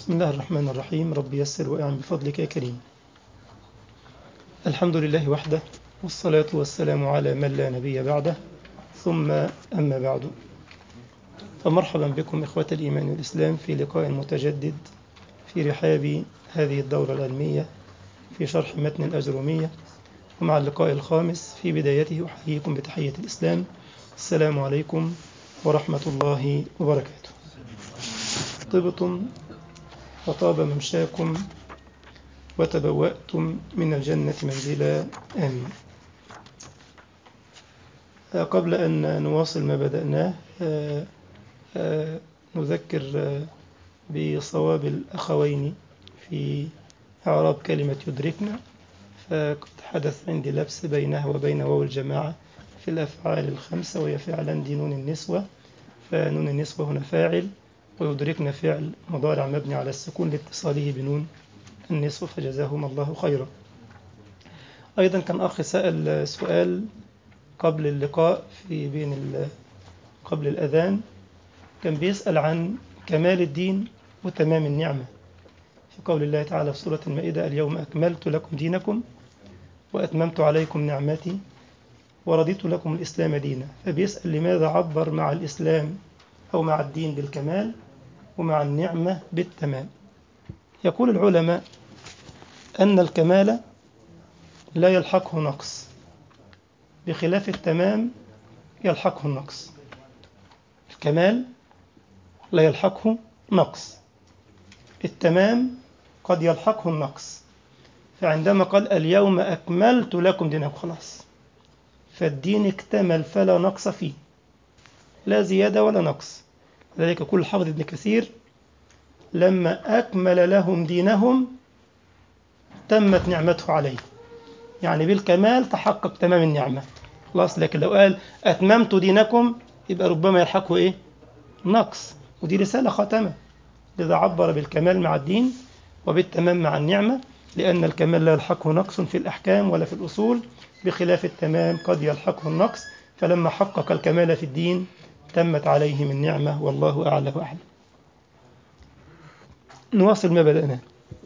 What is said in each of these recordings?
بسم الله الرحمن الرحيم رب يسر وأعن بفضلك يا كريم الحمد لله وحده والصلاة والسلام على من لا نبي بعده ثم أما بعد فمرحبا بكم إخوة الإيمان والإسلام في لقاء متجدد في رحاب هذه الدورة العلمية في شرح متن الأجرومية ومع اللقاء الخامس في بدايته أحييكم بتحية الإسلام السلام عليكم ورحمة الله وبركاته طبتم وطاب ممشاكم وتبوأتم من الجنة منزلا آمين قبل أن نواصل ما بدأناه نذكر بصواب الأخوين في إعراب كلمة يدركنا فقد حدث عندي لبس بينها وبين واو الجماعة في الأفعال الخمسة وهي فعلا دي نون النسوة فنون النسوة هنا فاعل ويدركنا فعل مضارع مبني على السكون لاتصاله بنون النسوة فجزاهم الله خيرا أيضا كان أخي سأل سؤال قبل اللقاء في بين قبل الأذان كان بيسأل عن كمال الدين وتمام النعمة في قول الله تعالى في سورة المائدة اليوم أكملت لكم دينكم وأتممت عليكم نعمتي ورضيت لكم الإسلام دينا فبيسأل لماذا عبر مع الإسلام أو مع الدين بالكمال ومع النعمة بالتمام يقول العلماء أن الكمال لا يلحقه نقص بخلاف التمام يلحقه النقص الكمال لا يلحقه نقص التمام قد يلحقه النقص فعندما قال اليوم أكملت لكم دينكم خلاص فالدين اكتمل فلا نقص فيه لا زيادة ولا نقص ذلك كل حافظ ابن كثير لما أكمل لهم دينهم تمت نعمته عليه يعني بالكمال تحقق تمام النعمة خلاص لكن لو قال أتممت دينكم يبقى ربما يلحقه إيه نقص ودي رسالة خاتمة لذا عبر بالكمال مع الدين وبالتمام مع النعمة لأن الكمال لا يلحقه نقص في الأحكام ولا في الأصول بخلاف التمام قد يلحقه النقص فلما حقق الكمال في الدين تمت عليهم النعمة والله أعلى وأعلم نواصل ما بدأنا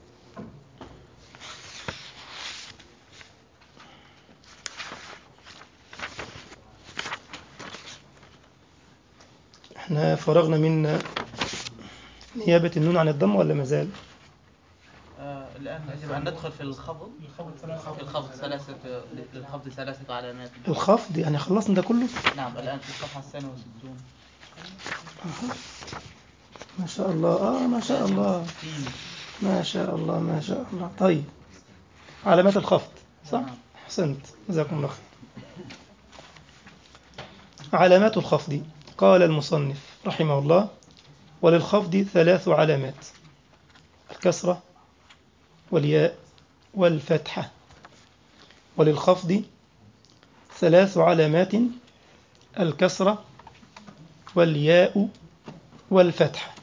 احنا فرغنا من نيابة النون عن الضم ولا مازال؟ آه الآن يجب أن ندخل في الخفض الخفض ثلاثة للخفض ثلاثة علامات الخفض يعني خلصنا ده كله؟ نعم الآن في الصفحة الثانية والستون ما شاء الله اه ما شاء الله ما شاء الله ما شاء الله طيب علامات الخفض صح؟ نعم. أحسنت جزاكم الله خير علامات الخفض قال المصنف رحمه الله وللخفض ثلاث علامات الكسرة والياء والفتحة وللخفض ثلاث علامات الكسرة والياء والفتحة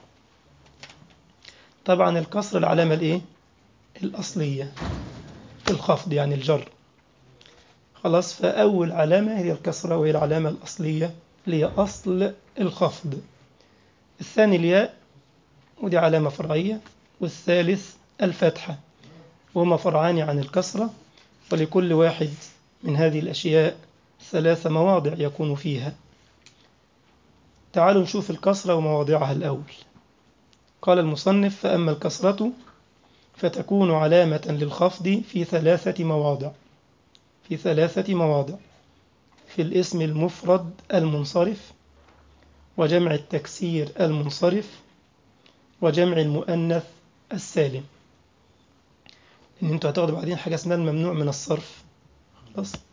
طبعا الكسر العلامة الايه الأصلية الخفض يعني الجر خلاص فأول علامة هي الكسرة وهي العلامة الأصلية اللي هي أصل الخفض الثاني الياء ودي علامة فرعية والثالث الفتحة وهما فرعان عن الكسرة ولكل واحد من هذه الأشياء ثلاث مواضع يكون فيها تعالوا نشوف الكسرة ومواضعها الأول قال المصنف فأما الكسرة فتكون علامة للخفض في ثلاثة مواضع في ثلاثة مواضع في الاسم المفرد المنصرف وجمع التكسير المنصرف وجمع المؤنث السالم ان انتوا هتاخدوا بعدين حاجة اسمها الممنوع من الصرف خلاص طيب.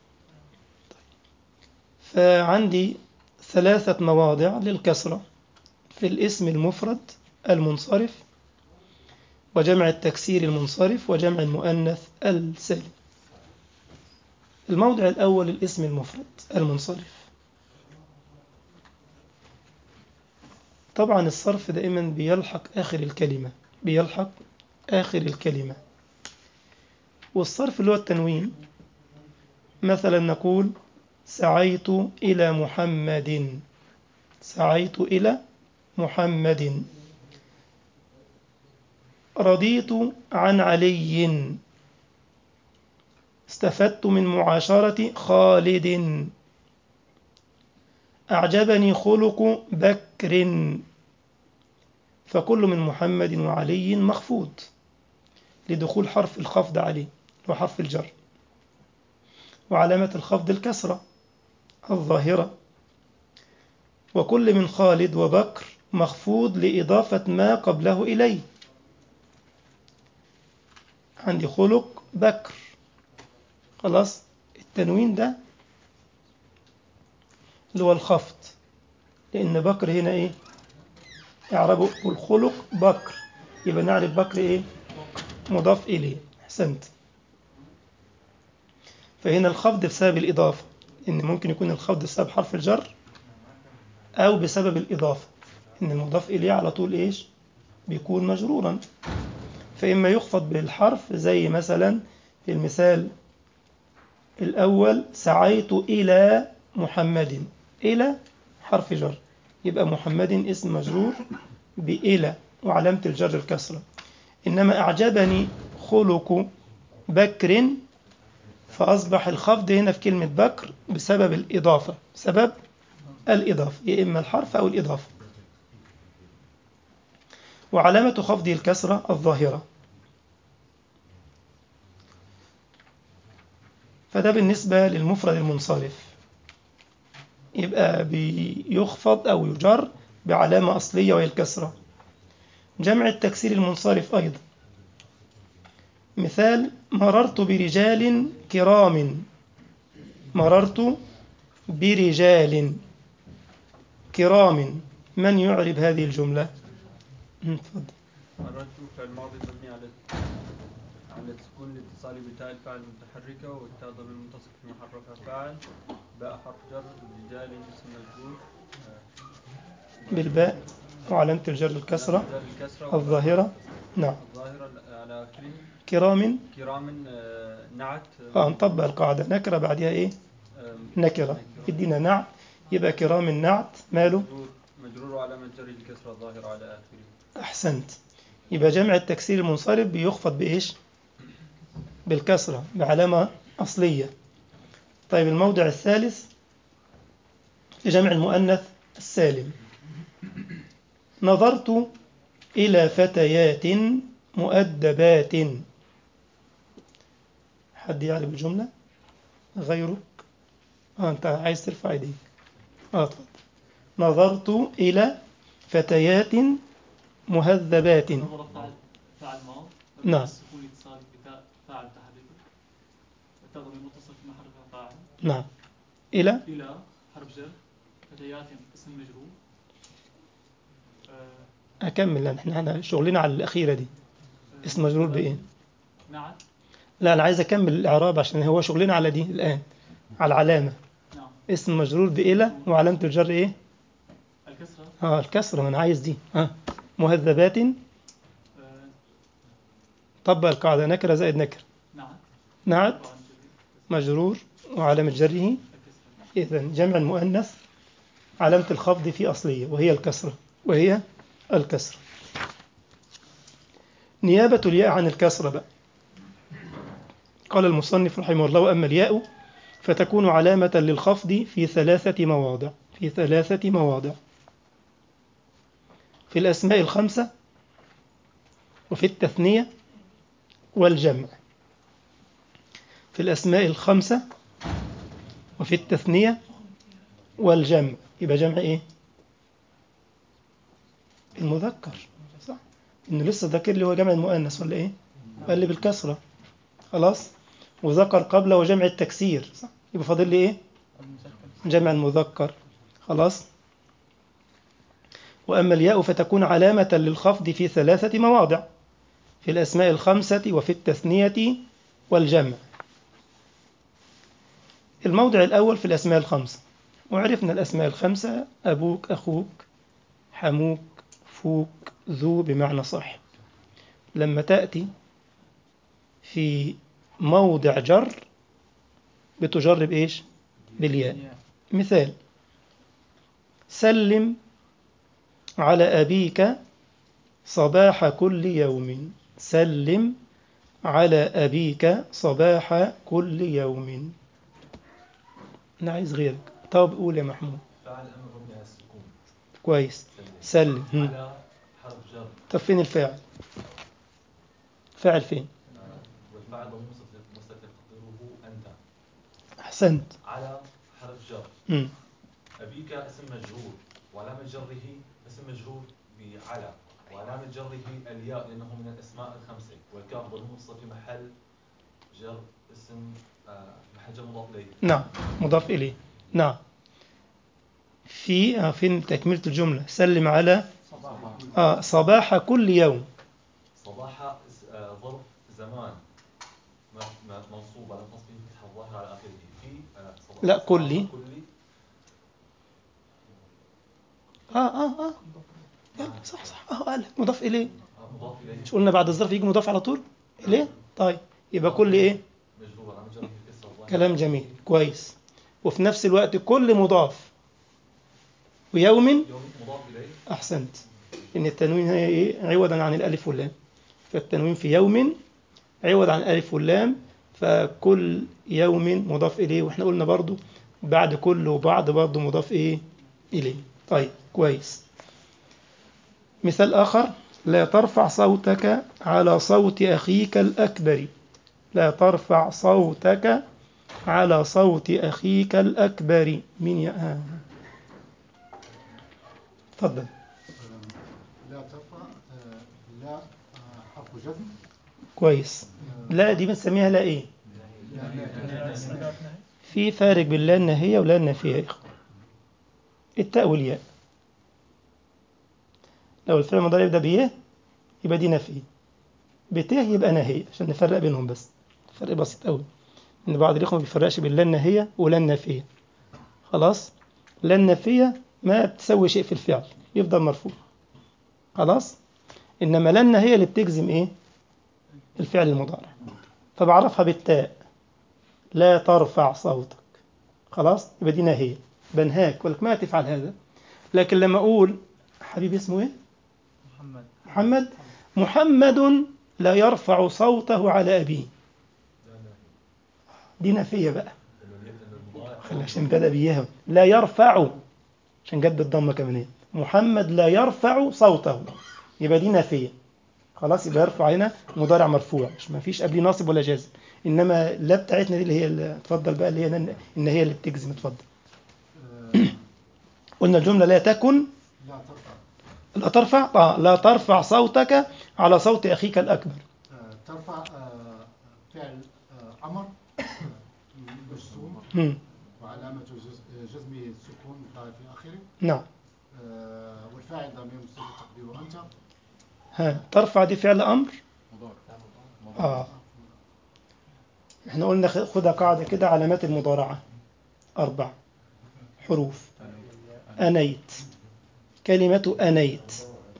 فعندي ثلاثة مواضع للكسرة في الاسم المفرد المنصرف وجمع التكسير المنصرف وجمع المؤنث السالم الموضع الأول الاسم المفرد المنصرف طبعا الصرف دائما بيلحق آخر الكلمة بيلحق آخر الكلمة والصرف اللي هو التنوين مثلا نقول سعيت إلى محمد سعيت إلى محمد رضيت عن علي استفدت من معاشرة خالد أعجبني خلق بكر فكل من محمد وعلي مخفوض لدخول حرف الخفض عليه وحرف الجر وعلامة الخفض الكسرة الظاهرة وكل من خالد وبكر مخفوض لإضافة ما قبله إليه عندي خلق بكر خلاص التنوين ده اللي هو الخفض لأن بكر هنا إيه يعربه الخلق بكر يبقى نعرف بكر إيه مضاف إليه أحسنت فهنا الخفض بسبب الإضافة إن ممكن يكون الخفض بسبب حرف الجر أو بسبب الإضافة إن المضاف إليه على طول إيش بيكون مجرورا فإما يخفض بالحرف زي مثلا في المثال الأول سعيت إلى محمد إلى حرف جر يبقى محمد اسم مجرور بإلى وعلامة الجر الكسرة إنما أعجبني خلق بكر فأصبح الخفض هنا في كلمة بكر بسبب الإضافة سبب الإضافة يا إما الحرف أو الإضافة وعلامة خفضه الكسرة الظاهرة فده بالنسبة للمفرد المنصرف يبقى بيخفض أو يجر بعلامة أصلية وهي الكسرة جمع التكسير المنصرف أيضا مثال مررت برجال كرام مررت برجال كرام من يعرب هذه الجملة تفضل مررت فعل ماضي مبني على على السكون الاتصالي بتاء الفاعل المتحركة والتاء ضمير متصل في محل رفع فاعل باء حرف جر رجال اسم مجرور بالباء وعلامة الجر الكسرة جر الكسرة الظاهرة نعم الظاهرة على آخره كرام كرام آه، نعت آه نطبق القاعدة نكرة بعدها إيه آه، نكرة ادينا نعت يبقى كرام النعت ماله مجرور مجرور وعلامة جر الكسرة الظاهرة على آخره أحسنت يبقى جمع التكسير المنصرف بيخفض بإيش بالكسرة بعلامة أصلية طيب الموضع الثالث في جمع المؤنث السالم نظرت إلى فتيات مؤدبات حد يعرف الجملة غيرك آه أنت عايز ترفع يديك آه اتفضل نظرت إلى فتيات مهذبات نظر فاعل فاعل ماض نعم. السكون اتصال بتاء فاعل تحريك التاء ضمير متصل في محل رفع فاعل نعم إلى الى حرف جر فتيات اسم مجرور آه، أكمل لأن احنا احنا شغلنا على الأخيرة دي آه، اسم مجرور بإيه نعت لا أنا عايز أكمل الإعراب عشان هو شغلنا على دي الآن على العلامة نعم اسم مجرور بإلى وعلامة الجر إيه الكسرة آه الكسرة ما أنا عايز دي آه مهذبات آه، طبق القاعدة نكرة زائد نكر نعت نعت طبعا جديد. مجرور وعلامة جره الكسرة إذا جمع المؤنث علامة الخفض في أصلية وهي الكسرة وهي الكسرة نيابة الياء عن الكسرة بقى قال المصنف رحمه الله وأما الياء فتكون علامة للخفض في ثلاثة مواضع في ثلاثة مواضع في الأسماء الخمسة وفي التثنية والجمع في الأسماء الخمسة وفي التثنية والجمع يبقى جمع إيه؟ المذكر صح؟ إنه لسه ذاكر لي هو جمع المؤنث ولا إيه؟ قال لي بالكسرة خلاص؟ وذكر قبله وجمع التكسير صح؟ يبقى فاضل لي إيه؟ جمع المذكر خلاص؟ وأما الياء فتكون علامة للخفض في ثلاثة مواضع في الأسماء الخمسة وفي التثنية والجمع الموضع الأول في الأسماء الخمسة وعرفنا الأسماء الخمسة أبوك أخوك حموك فوك ذو بمعنى صاحب لما تأتي في موضع جر بتجرب إيش بالياء مثال سلم على أبيك صباح كل يوم سلم على أبيك صباح كل يوم أنا عايز غيرك طب قول يا محمود فعل امر مبني على السكون كويس سلم هم. على حرف جر طب فين الفاعل فاعل فين والفعل ضمير مستتر مستتر تقديره انت أحسنت على حرف جر هم. ابيك اسم مجرور وعلامه جره اسم مجرور بعلى وعلامه جره الياء لانه من الاسماء الخمسه والكاف ضمير متصل في محل جر اسم آه، محل جر مضاف اليه نعم مضاف إليه نعم في آه، فين تكملة الجملة سلم على آه صباح كل يوم صباح اس- آه، ظرف زمان م- م- منصوب على نصبه فتح الظاهر على اخره في آه، صباح لا، صباح كلي. كلي آه آه آه يلا، صح صح آه قال لك مضاف إليه آه، مضاف اليه مش قلنا بعد الظرف يجي مضاف على طول إليه طيب يبقى كل إيه مجرور علامه جره كسر الظاهر كلام جميل كويس وفي نفس الوقت كل مضاف ويوم يوم مضاف اليه أحسنت إن التنوين هي إيه عوضا عن الألف واللام فالتنوين في يوم عوض عن الألف واللام فكل يوم مضاف إليه وإحنا قلنا برضو بعد كل وبعد برضو مضاف إيه إليه طيب كويس مثال آخر لا ترفع صوتك على صوت أخيك الأكبر لا ترفع صوتك على صوت أخيك الأكبر من يا آه. تفضل لا ترفع آه، لا آه، حرف جزم كويس لا دي بنسميها لا ايه في فارق بين لا النهية ولا النافية يا إخوة التاء والياء لو الفعل المضارع يبدأ بيه يبقى دي نافية بت يبقى ناهية عشان نفرق بينهم بس فرق بسيط قوي ان بعض الاخوه ما بيفرقش بين لا الناهية ولا النافية خلاص لا النافية ما بتسوي شيء في الفعل يفضل مرفوع خلاص انما لا الناهية اللي بتجزم ايه الفعل المضارع فبعرفها بالتاء لا ترفع صوتك خلاص يبقى دي ناهية بنهاك ولك ما تفعل هذا لكن لما أقول حبيبي اسمه إيه محمد محمد محمد لا يرفع صوته على أبيه دي نافية بقى خلي عشان بدأ بيها لا يرفع عشان جد الضمة كمان هي. محمد لا يرفع صوته يبقى دي نافية خلاص يبقى يرفع هنا مضارع مرفوع مش ما فيش قبليه ناصب ولا جازم انما لا بتاعتنا دي اللي هي اللي اتفضل بقى اللي هي ان هي اللي بتجزم اتفضل آه، قلنا الجملة لا تكن لا ترفع لا ترفع آه لا ترفع صوتك على صوت أخيك الأكبر آه، ترفع آه، فعل آه، أمر آه، مجزوم مم. وعلامة جز- جزمه السكون الظاهر في آخره نعم آه، والفاعل ضمير مستتر تقديره أنت ها ترفع دي فعل أمر آه احنا قلنا خ- خدها قاعدة كده علامات المضارعة أربع حروف أنيت كلمة أنيت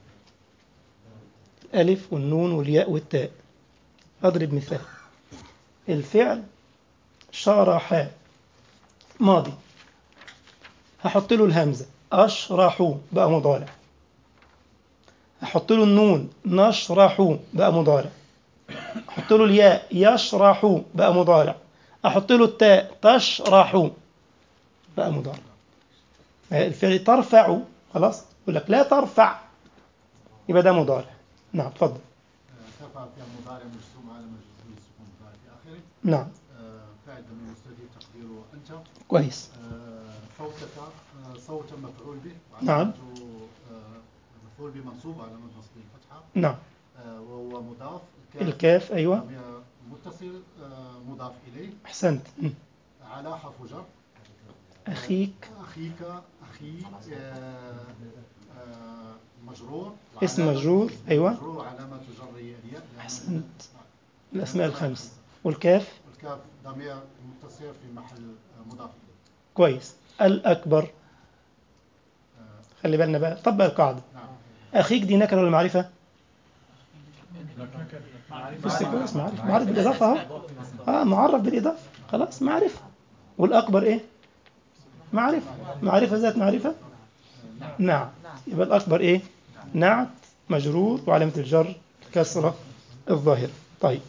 الألف والنون والياء والتاء أضرب مثال الفعل شرح ماضي هحط له الهمزة أشرح بقى مضارع هحط له النون نشرح بقى مضارع احط له الياء يشرح بقى مضارع احط له التاء تشرح بقى مضارع الفعل ترفع خلاص يقول لك لا ترفع يبقى ده مضارع نعم اتفضل آه، ترفع فعل مضارع مجزوم علامة جزمه السكون الظاهر في آخره نعم آه، فاعل ضمير مستتر تقديره أنت كويس آه، صوتك آه، صوت مفعول به نعم. وعلامته، آه، مفعول به منصوب علامة نصبه الفتحة نعم آه، وهو مضاف الكاف ايوه ضمير متصل آه، مضاف إليه احسنت م. على حرف جر اخيك أخيك أخي آه، آه، مجرور اسم وعلامة- مجرور، أيوة. مجرور علامة جره الياء لأنه أحسنت. آه. الاسماء الخمس والكاف والكاف ضمير متصل في محل آه، مضاف إليه كويس الاكبر آه، خلي بالنا بقى طبق القاعده نعم اخيك دي نكره ولا معرفه بص كويس معرفة معرفة بالإضافة أهو آه معرف بالإضافة خلاص معرفة والأكبر إيه؟ معرفة معرفة ذات معرفة نعم يبقى الأكبر إيه؟ نعت مجرور وعلامة الجر كسرة الظاهرة طيب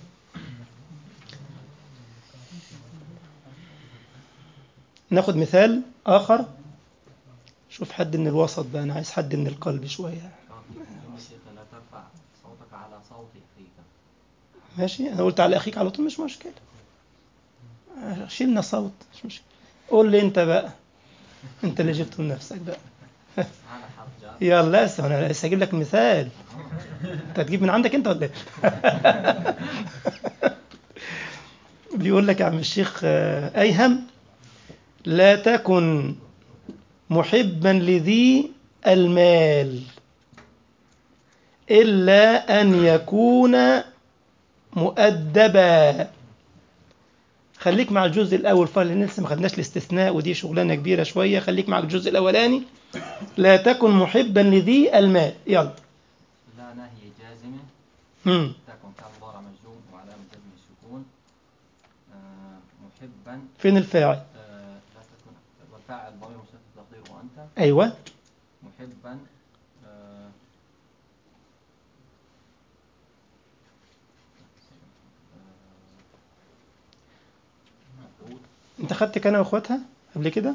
ناخد مثال آخر شوف حد من الوسط بقى أنا عايز حد من القلب شوية يا شيخ لا ترفع صوتك على صوت أخيك ماشي أنا قلت على أخيك على طول مش مشكلة شيلنا صوت مش مشكلة قول لي أنت بقى أنت اللي جبته لنفسك بقى على حرف جر يلا لسه أنا لسه هجيب لك مثال أنت هتجيب من عندك أنت ولا إيه؟ بيقول لك يا عم الشيخ آه، أيهم لا تكن محبا لذي المال إلا أن يكون مؤدبا خليك مع الجزء الأول فعلا لأن لسه ما خدناش الاستثناء ودي شغلانة كبيرة شوية خليك مع الجزء الأولاني لا تكن محبا لذي المال يلا لا نهي جازمة مم. تكن فعل مضارع مجزوم وعلامة جزمه السكون آه، محبا فين الفاعل آه، لا تكن والفاعل ضمير مستتر تقديره أنت أيوة محبا آه، آه، مفعول أنت خدت كان وأخواتها قبل كده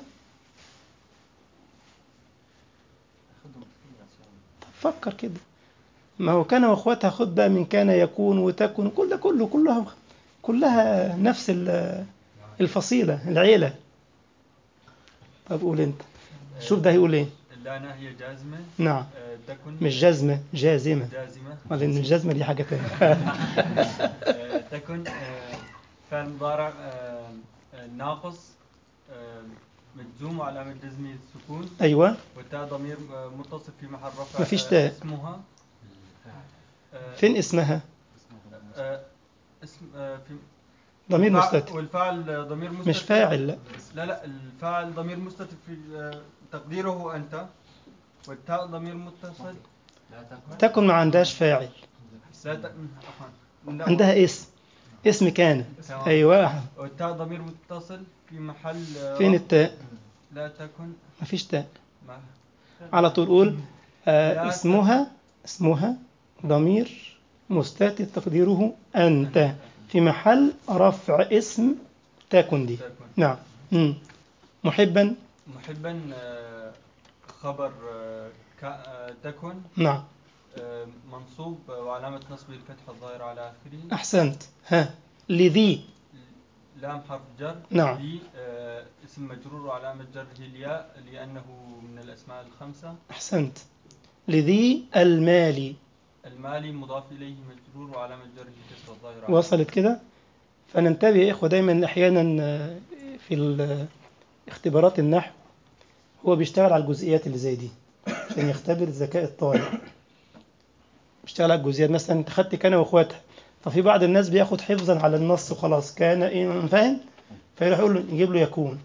أخذهم كثير أشياء. فكر كده ما هو كان واخواتها خد بقى من كان يكون وتكن كل ده كله كلها كلها نفس ال- الفصيلة العيلة طب قول انت شوف ده هيقول ايه لا نهي جازمة نعم آه، تكن مش جزمة جازمة جازمة لأن الجزمة دي حاجة تانية آه، تكن آه، فعل مضارع آه، آه، ناقص آه، مجزوم وعلامة جزمه السكون أيوة والتاء ضمير آه، متصل في محل رفع مفيش آه، تاء. اسمها آه، فين اسمها آه، اسم آه، في ضمير والفاعل- مستتر والفاعل آه، ضمير مستتر مش فاعل لا لا لا الفاعل ضمير مستتر في آه، تقديره أنت والتاء ضمير متصل لا تكن تكن ما عندهاش فاعل لا ت... عفوا لا. عندها اسم اسم كان تمام. أيوة والتاء ضمير متصل في محل آه، فين رفع. التاء لا تكن مفيش تاء ما على طول قول آه لا اسمها اسمها ضمير مستتر تقديره أنت في محل رفع اسم تكن دي تكن نعم مم. محبا محبا آه، خبر آه، ك- آه، تكن نعم آه، منصوب آه، وعلامة نصبه الفتحة الظاهرة على آخره أحسنت ها لذي لام حرف جر نعم. لي آه، اسم مجرور وعلامة جره الياء لأنه من الأسماء الخمسة أحسنت لذي المال المالي مضاف إليه مجرور وعلامة جره كسر الظاهرة على وصلت كده فننتبه يا إخوة دايما أحيانا آه، في ال- اختبارات النحو هو بيشتغل على الجزئيات اللي زي دي عشان يختبر ذكاء الطالب بيشتغل على الجزئيات مثلا انت خدت كان واخواتها ففي بعض الناس بياخد حفظا على النص وخلاص كان ايه فاهم فيروح يقول له يجيب له يكون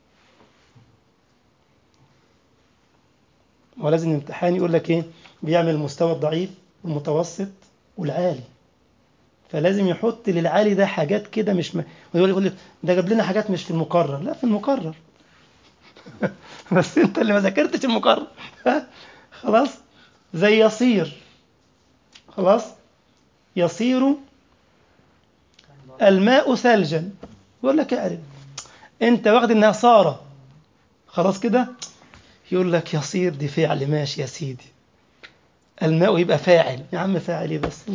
ولازم الامتحان يقول لك ايه بيعمل المستوى الضعيف والمتوسط والعالي فلازم يحط للعالي ده حاجات كده مش م... ويقول يقول لك ده جاب لنا حاجات مش في المقرر لا في المقرر بس انت اللي ما ذاكرتش المقرر خلاص زي يصير خلاص يصير الماء ثلجا يقول لك اعرف انت واخد انها صار خلاص كده يقول لك يصير دي فعل ماشي يا سيدي الماء يبقى فاعل يا عم فاعل ايه بس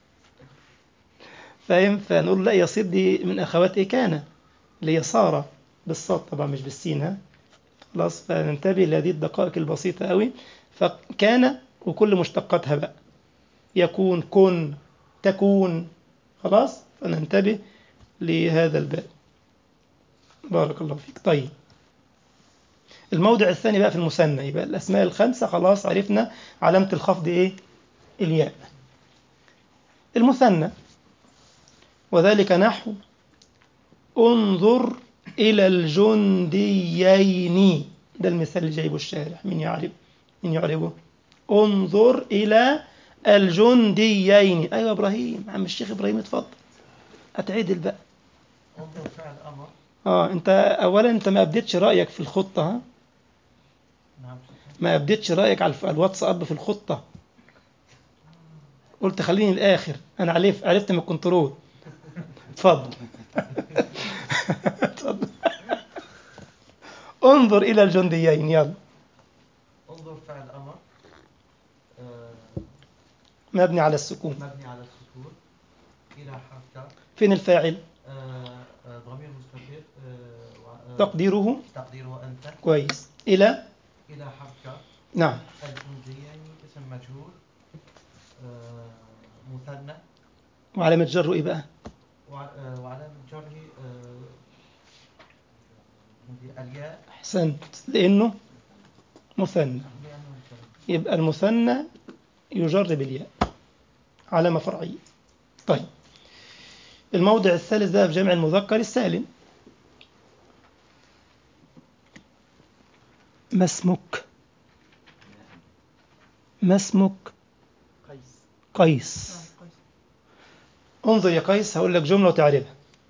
فاهم فنقول لا يصير دي من اخوات ايه كان اللي هي صار بالصاد طبعا مش بالسين ها خلاص فننتبه لهذه الدقائق البسيطة قوي فكان وكل مشتقاتها بقى يكون كن تكون خلاص فننتبه لهذا الباب بارك الله فيك طيب الموضع الثاني بقى في المثنى يبقى الأسماء الخمسة خلاص عرفنا علامة الخفض إيه الياء المثنى وذلك نحو انظر إلى الجنديين ده المثال اللي جايبه الشارح مين يعرف مين يعرفه انظر إلى الجنديين أيوة إبراهيم عم الشيخ إبراهيم اتفضل أتعدل بقى انظر فعل امر اه انت اولا انت ما ابديتش رايك في الخطه ها نعم ما ابديتش رايك على الف- الواتساب في الخطه قلت خليني الآخر أنا عرفت عرفت من الكنترول اتفضل اتفضل انظر إلى الجنديين يلا انظر فعل أمر آه، مبني على السكون مبني على السكون إلى حرف كاف فين الفاعل آه، آه، ضمير مستتر آه، وع- آه، تقديره تقديره أنت كويس إلى إلى حرف كاف نعم الجنديين اسم مجهول آه، مثنى وعلامة جره إيه بقى وع- آه، وعلامة جره آه، الياء أحسنت لأنه مثنى لأنه مثنى. يبقى المثنى يجر بالياء علامة فرعية طيب الموضع الثالث ده في جمع المذكر السالم ما اسمك ما اسمك قيس قيس انظر يا قيس هقول لك جملة وتعرفها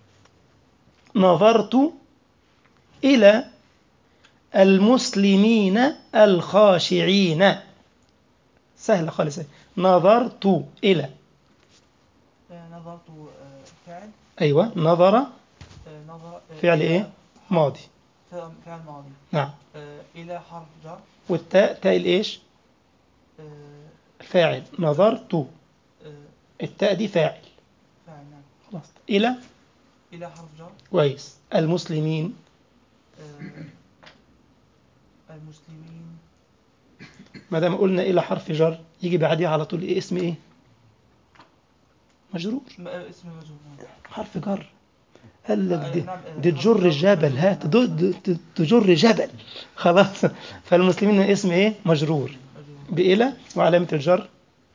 نظرت إلى المسلمين الخاشعين سهلة خالص أهي. نظرت إلى نظرت آه، فعل أيوة نظر آه، نظر آه، فعل إلى- إيه ماضي فعل فعل ماضي نعم آه، إلى حرف جر والتاء تاء الإيش آه، فاعل نظرت آه، التاء دي فاعل فعل نعم خلاص إلى إلى حرف جر كويس المسلمين آه، المسلمين ما دام قلنا إلى حرف جر يجي بعديها على طول إيه اسم إيه مجرور م- آه، اسم مجهول نعم. حرف جر قال لك دي, نعم، آه، دي حرف تجر جر جبل مجرور، هات نعم. دو- دو- تجر جبل خلاص فالمسلمين اسم ايه مجرور مجهول. بإلى وعلامة الجر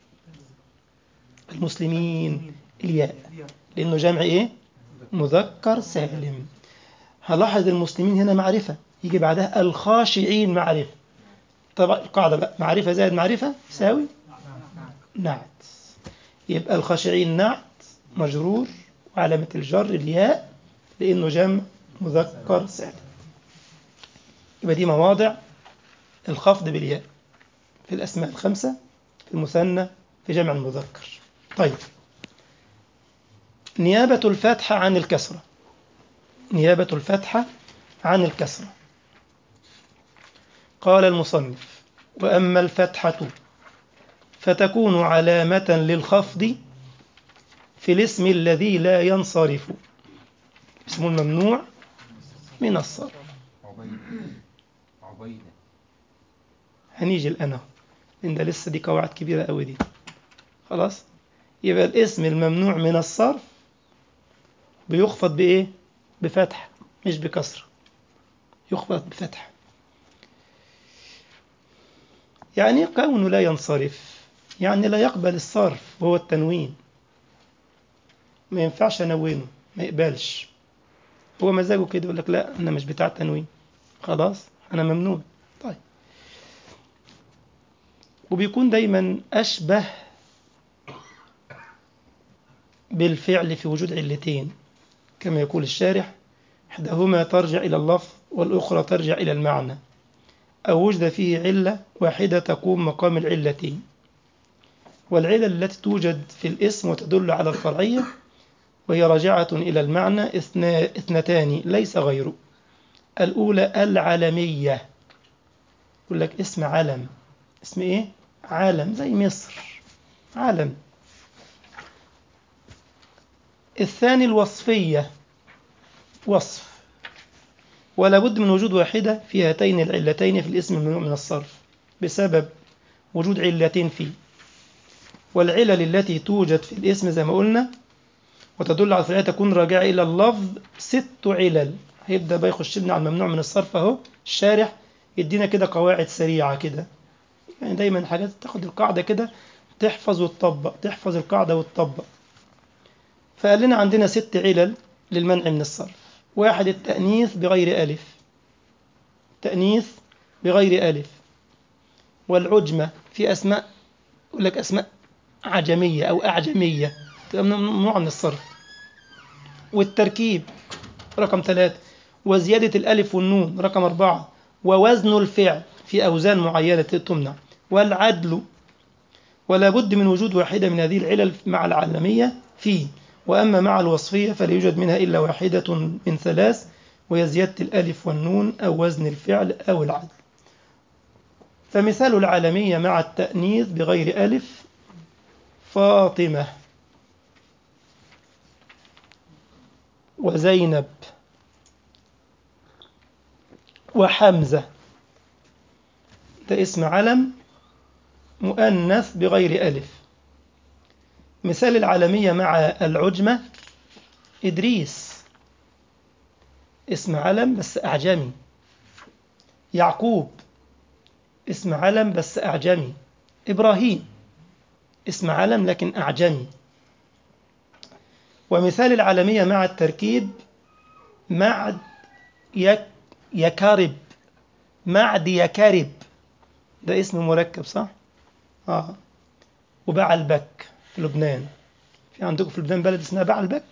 المسلمين الياء ديار. لأنه جمع ايه مذكر سالم هلاحظ المسلمين هنا معرفة يجي بعدها الخاشعين معرفة طبعا القاعدة بقى معرفة زائد معرفة يساوي نعت يبقى الخاشعين نعت مجرور وعلامة الجر الياء لأنه جمع مذكر سالم يبقى دي مواضع الخفض بالياء في الأسماء الخمسة في المثنى في جمع المذكر طيب نيابة الفتحة عن الكسرة نيابة الفتحة عن الكسرة قال المصنف وأما الفتحة فتكون علامة للخفض في الاسم الذي لا ينصرف اسم الممنوع من الصرف عبيدة عبيدة هنيجي الآن أهو لأن ده لسه دي قواعد كبيرة قوي دي خلاص يبقى الاسم الممنوع من الصرف بيخفض بإيه بفتح مش بكسرة يخفض بفتح يعني كونه لا ينصرف يعني لا يقبل الصرف وهو التنوين ما ينفعش انونه ما يقبلش هو مزاجه كده يقول لك لا انا مش بتاع تنوين خلاص انا ممنوع طيب وبيكون دايما أشبه بالفعل في وجود علتين كما يقول الشارح إحداهما ترجع إلى اللفظ والأخرى ترجع إلى المعنى أو وجد فيه علة واحدة تقوم مقام العلتين والعلل التي توجد في الاسم وتدل على الفرعية وهي راجعة إلى المعنى اثنا- اثنتان ليس غيره الأولى العلمية يقول لك اسم علم اسم ايه عالم زي مصر عالم الثاني الوصفية وصف ولا بد من وجود واحدة في هاتين العلتين في الاسم الممنوع من الصرف بسبب وجود علتين فيه والعلل التي توجد في الاسم زي ما قلنا وتدل على الفعلية تكون راجعة إلى اللفظ ست علل هيبدأ بقى يخش لنا على الممنوع من الصرف أهو الشارح يدينا كده قواعد سريعة كده يعني دايما حاجات تاخد القاعدة كده تحفظ وتطبق تحفظ القاعدة وتطبق فقال لنا عندنا ست علل للمنع من الصرف واحد التأنيث بغير ألف تأنيث بغير ألف والعجمة في أسماء يقول لك أسماء عجمية أو أعجمية تبقى ممنوعة من الصرف والتركيب رقم ثلاثة وزيادة الألف والنون رقم أربعة ووزن الفعل في أوزان معينة تمنع والعدل ولا بد من وجود واحدة من هذه العلل مع العالمية فيه وأما مع الوصفية فلا يوجد منها إلا واحدة من ثلاث وهي زيادة الألف والنون أو وزن الفعل أو العدل فمثال العالمية مع التأنيث بغير ألف فاطمة وزينب وحمزة ده اسم علم مؤنث بغير ألف مثال العالمية مع العجمة إدريس اسم علم بس أعجمي يعقوب اسم علم بس أعجمي إبراهيم اسم علم لكن أعجمي ومثال العالمية مع التركيب معد يك يكرب معد يكرب ده اسم مركب صح؟ آه وبعلبك في لبنان في عندكم في لبنان بلد اسمها بعلبك؟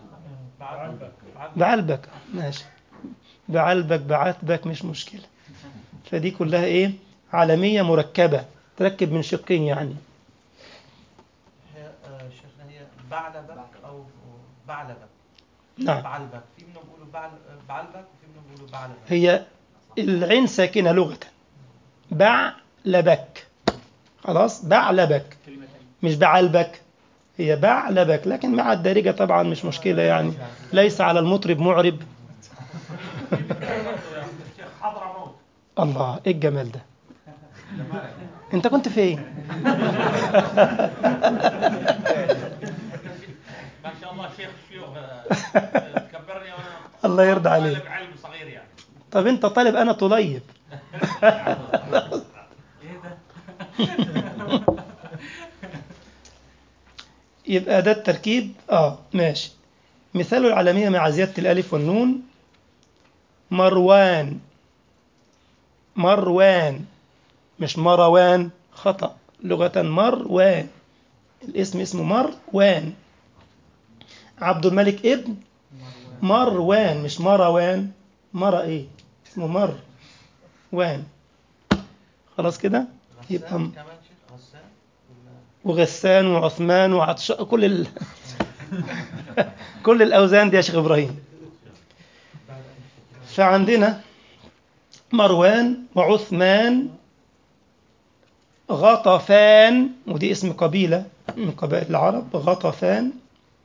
بعلبك ماشي بعلبك بعتبك مش مشكلة فدي كلها ايه عالمية مركبة تركب من شقين يعني هي آه، شيخنا هي بعلبك او بعلبك نعم بعلبك في منهم بيقولوا بعل بعلبك وفي منهم بيقولوا بعلبك هي العين ساكنة لغة بعلبك خلاص بعلبك مش بعلبك هي بعلبك لكن مع الدارجة طبعا مش مشكلة يعني ليس على المطرب معرب حضرموت الله ايه الجمال ده انت كنت فين ما شاء الله شيخ شيوخ آه، تكبرني وانا الله يرضى عليك طالب علم صغير يعني طب انت طالب انا طليب ايه ده يبقى ده التركيب اه ماشي مثال العالمية مع زيادة الألف والنون مروان مروان مش مروان خطأ لغة مروان الاسم اسمه مروان عبد الملك ابن مروان مش مروان مرة ايه اسمه مروان خلاص كده يبقى غسان م- كمان شيخ غسان ولا وغسان وعثمان وعطش كل ال... كل الأوزان دي يا شيخ إبراهيم فعندنا مروان وعثمان غطفان ودي اسم قبيلة من قبائل العرب غطفان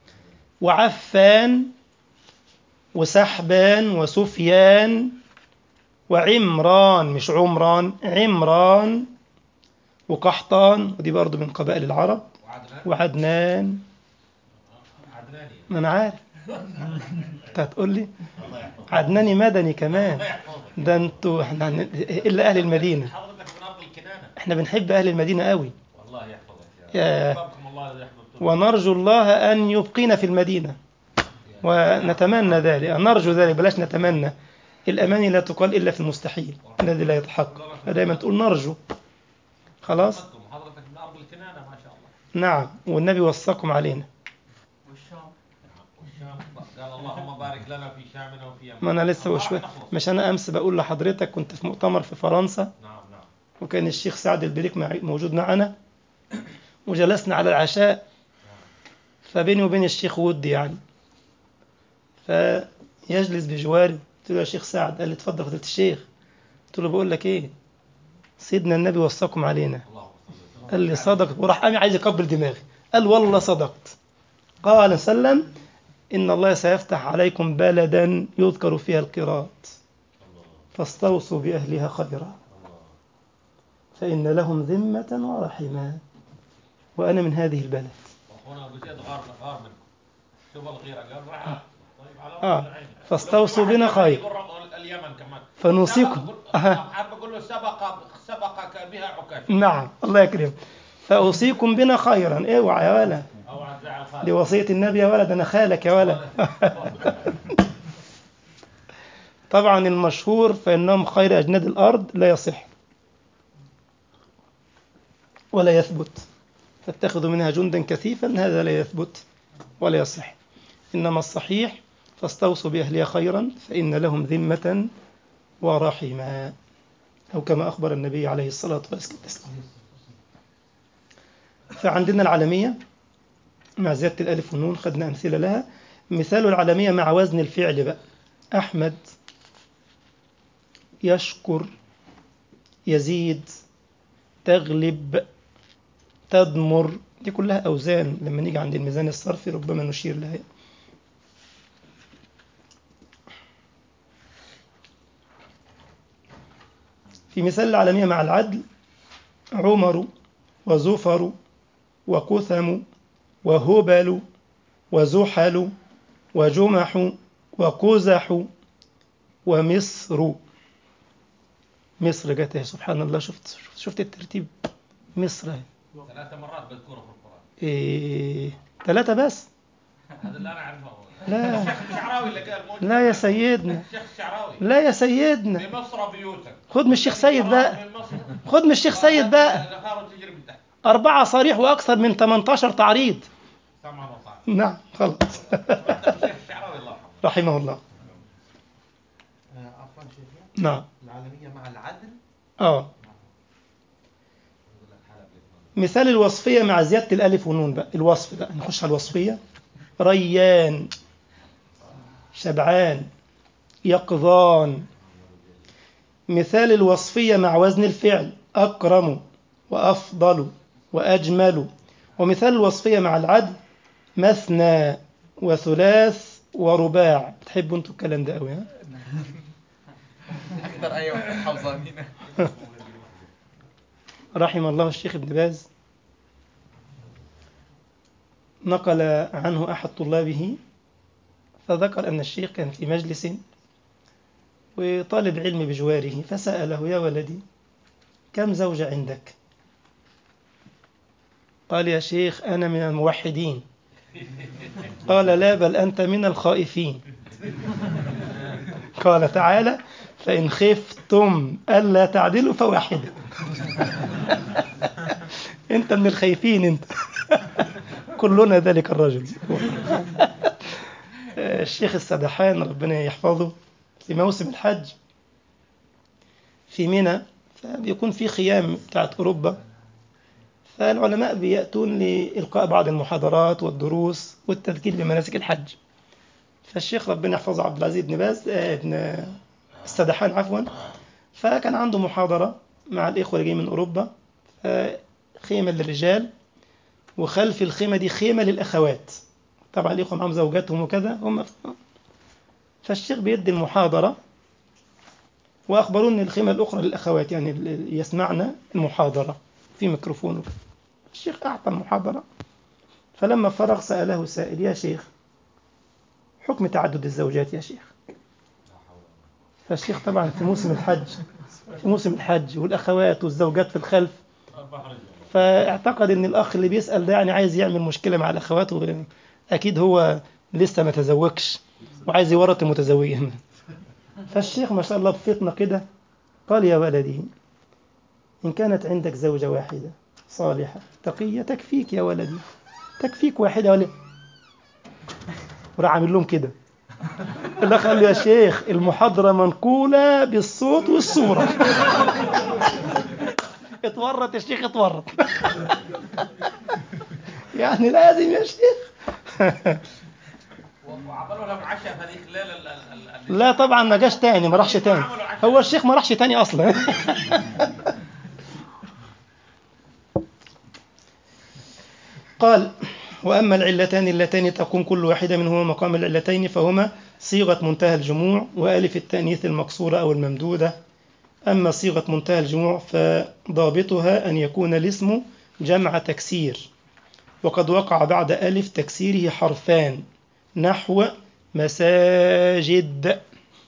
وعفان وسحبان وسفيان وعمران مش عمران عمران وقحطان ودي برضو من قبائل العرب وعدنان وعدنان عدناني ما انا عارف انت هتقول لي عدناني مدني كمان ده انتوا احنا هن- الا اهل المدينه حضرتك من ارض الكنانه احنا بنحب اهل المدينه قوي والله يحفظك يا- يا يحفظكم الله الذي يحفظكم ونرجو الله ان يبقينا في المدينه ونتمنى ذلك نرجو ذلك بلاش نتمنى الاماني لا تقال الا في المستحيل الذي لا يتحقق فدايما تقول نرجو خلاص يحفظكم. حضرتك من ارض الكنانه ما شاء الله نعم والنبي وصاكم علينا والشام والشام قال اللهم بارك لنا في شامنا وفي ما انا لسه وشوي مش انا امس بقول لحضرتك كنت في مؤتمر في فرنسا نعم نعم وكان الشيخ سعد البريك مع- موجود معنا وجلسنا على العشاء فبيني وبين الشيخ ود يعني فيجلس بجواري قلت له يا شيخ سعد قال لي اتفضل فضيلة الشيخ قلت له بقول لك ايه سيدنا النبي وصاكم علينا اللهم صل وسلم قال لي صدق وراح قام عايز يقبل دماغي قال والله صدقت قال سلم إن الله سيفتح عليكم بلدا يذكر فيها القراءات فاستوصوا بأهلها خيرا فإن لهم ذمة ورحما وأنا من هذه البلد واخونا ابو زيد غار غار منكم شوف الغيره قال راح طيب على آه. وجه العين. فاستوصوا واحد بنا يقول خير. يقول اليمن كمان فنوصيكم سبق- أها. حاب اقول له سبق سبقك بها عكاش نعم الله يكرم فأوصيكم بنا خيرا اوعى يا ولد او عن زعل خالد دي وصية النبي يا ولد أنا خالك يا ولد طبعا المشهور فإنهم خير أجناد الأرض لا يصح ولا يثبت فاتخذوا منها جندا كثيفا هذا لا يثبت ولا يصح إنما الصحيح فاستوصوا بأهلها خيرا فإن لهم ذمة ورحما أو كما أخبر النبي عليه الصلاة والسلام فعندنا العالمية مع زيادة الألف والنون خدنا أمثلة لها مثال العالمية مع وزن الفعل بقى أحمد يشكر يزيد تغلب تضمر دي كلها أوزان لما نيجي عند الميزان الصرفي ربما نشير لها في مثال العالمية مع العدل عمر وزفر وكثم وهبل وزحل وجمح وقزح ومصر مصر جت اهي سبحان الله شفت شفت, شفت الترتيب مصر اهي ثلاث مرات مذكورة في القرآن إيه ثلاثة بس هذا اللي أنا أعرفه لا الشيخ الشعراوي اللي قال موجود لا يا سيدنا الشيخ الشعراوي لا يا سيدنا بمصر بيوتا خد من الشيخ سيد بقى من مصر خد من الشيخ سيد بقى الأنهار تجري من تحت أربعة صريح وأكثر من 18 تعريض سمعا وطاعة نعم خلاص الشيخ الشعراوي الله يرحمه رحمه الله آه، عفوا شيخنا نعم العالمية مع العدل اه مثال الوصفية مع زيادة الألف والنون بقى الوصف بقى نخش على الوصفية ريان شبعان يقظان مثال الوصفية مع وزن الفعل أكرم وأفضل وأجمل ومثال الوصفية مع العدل مثنى وثلاث ورباع بتحبوا انتوا الكلام ده قوي ها أكثر أيوة حافظانين رحم الله الشيخ ابن باز نقل عنه أحد طلابه فذكر أن الشيخ كان في مجلس وطالب علم بجواره فسأله يا ولدي كم زوجة عندك قال يا شيخ أنا من الموحدين قال لا بل أنت من الخائفين قال تعالى فإن خفتم ألا تعدلوا فواحدة أنت من الخايفين أنت كلنا ذلك الرجل الشيخ السدحان ربنا يحفظه في موسم الحج في منى فبيكون في خيام بتاعت أوروبا فالعلماء بيأتون لإلقاء بعض المحاضرات والدروس والتذكير بمناسك الحج فالشيخ ربنا يحفظه عبد العزيز بن باز آه، ابن السدحان عفوا فكان عنده محاضرة مع الإخوة اللي جايين من أوروبا خيمة للرجال وخلف الخيمة دي خيمة للأخوات طبعا الإخوة معهم زوجاتهم وكذا هم فالشيخ بيدي المحاضرة وأخبروني الخيمة الأخرى للأخوات يعني اللي يسمعنا المحاضرة في ميكروفون وكذا. الشيخ أعطى المحاضرة فلما فرغ سأله سائل يا شيخ حكم تعدد الزوجات يا شيخ فالشيخ طبعا في موسم الحج في موسم الحج والأخوات والزوجات في الخلف فاعتقد ان الاخ اللي بيسال ده يعني عايز يعمل مشكله مع الاخوات اكيد هو لسه ما تزوجش وعايز يورط المتزوجين فالشيخ ما شاء الله بفطنه كده قال يا ولدي ان كانت عندك زوجه واحده صالحه تقيه تكفيك يا ولدي تكفيك واحده ولا وراح عامل لهم كده الاخ قال له يا شيخ المحاضره منقوله بالصوت والصوره اتورط يا شيخ اتورط يعني لازم يا شيخ وعملوا لهم عشاء في هذيك الليله ال- ال- ال- لا طبعا ما جاش تاني ما راحش تاني هو الشيخ ما راحش تاني اصلا قال واما العلتان اللتان تقوم كل واحده منهما مقام العلتين فهما صيغه منتهى الجموع والف التانيث المقصوره او الممدوده أما صيغة منتهى الجموع فضابطها أن يكون الاسم جمع تكسير وقد وقع بعد ألف تكسيره حرفان نحو مساجد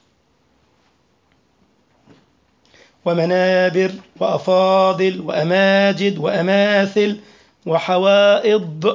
ومنابر وأفاضل وأماجد وأماثل وحوائض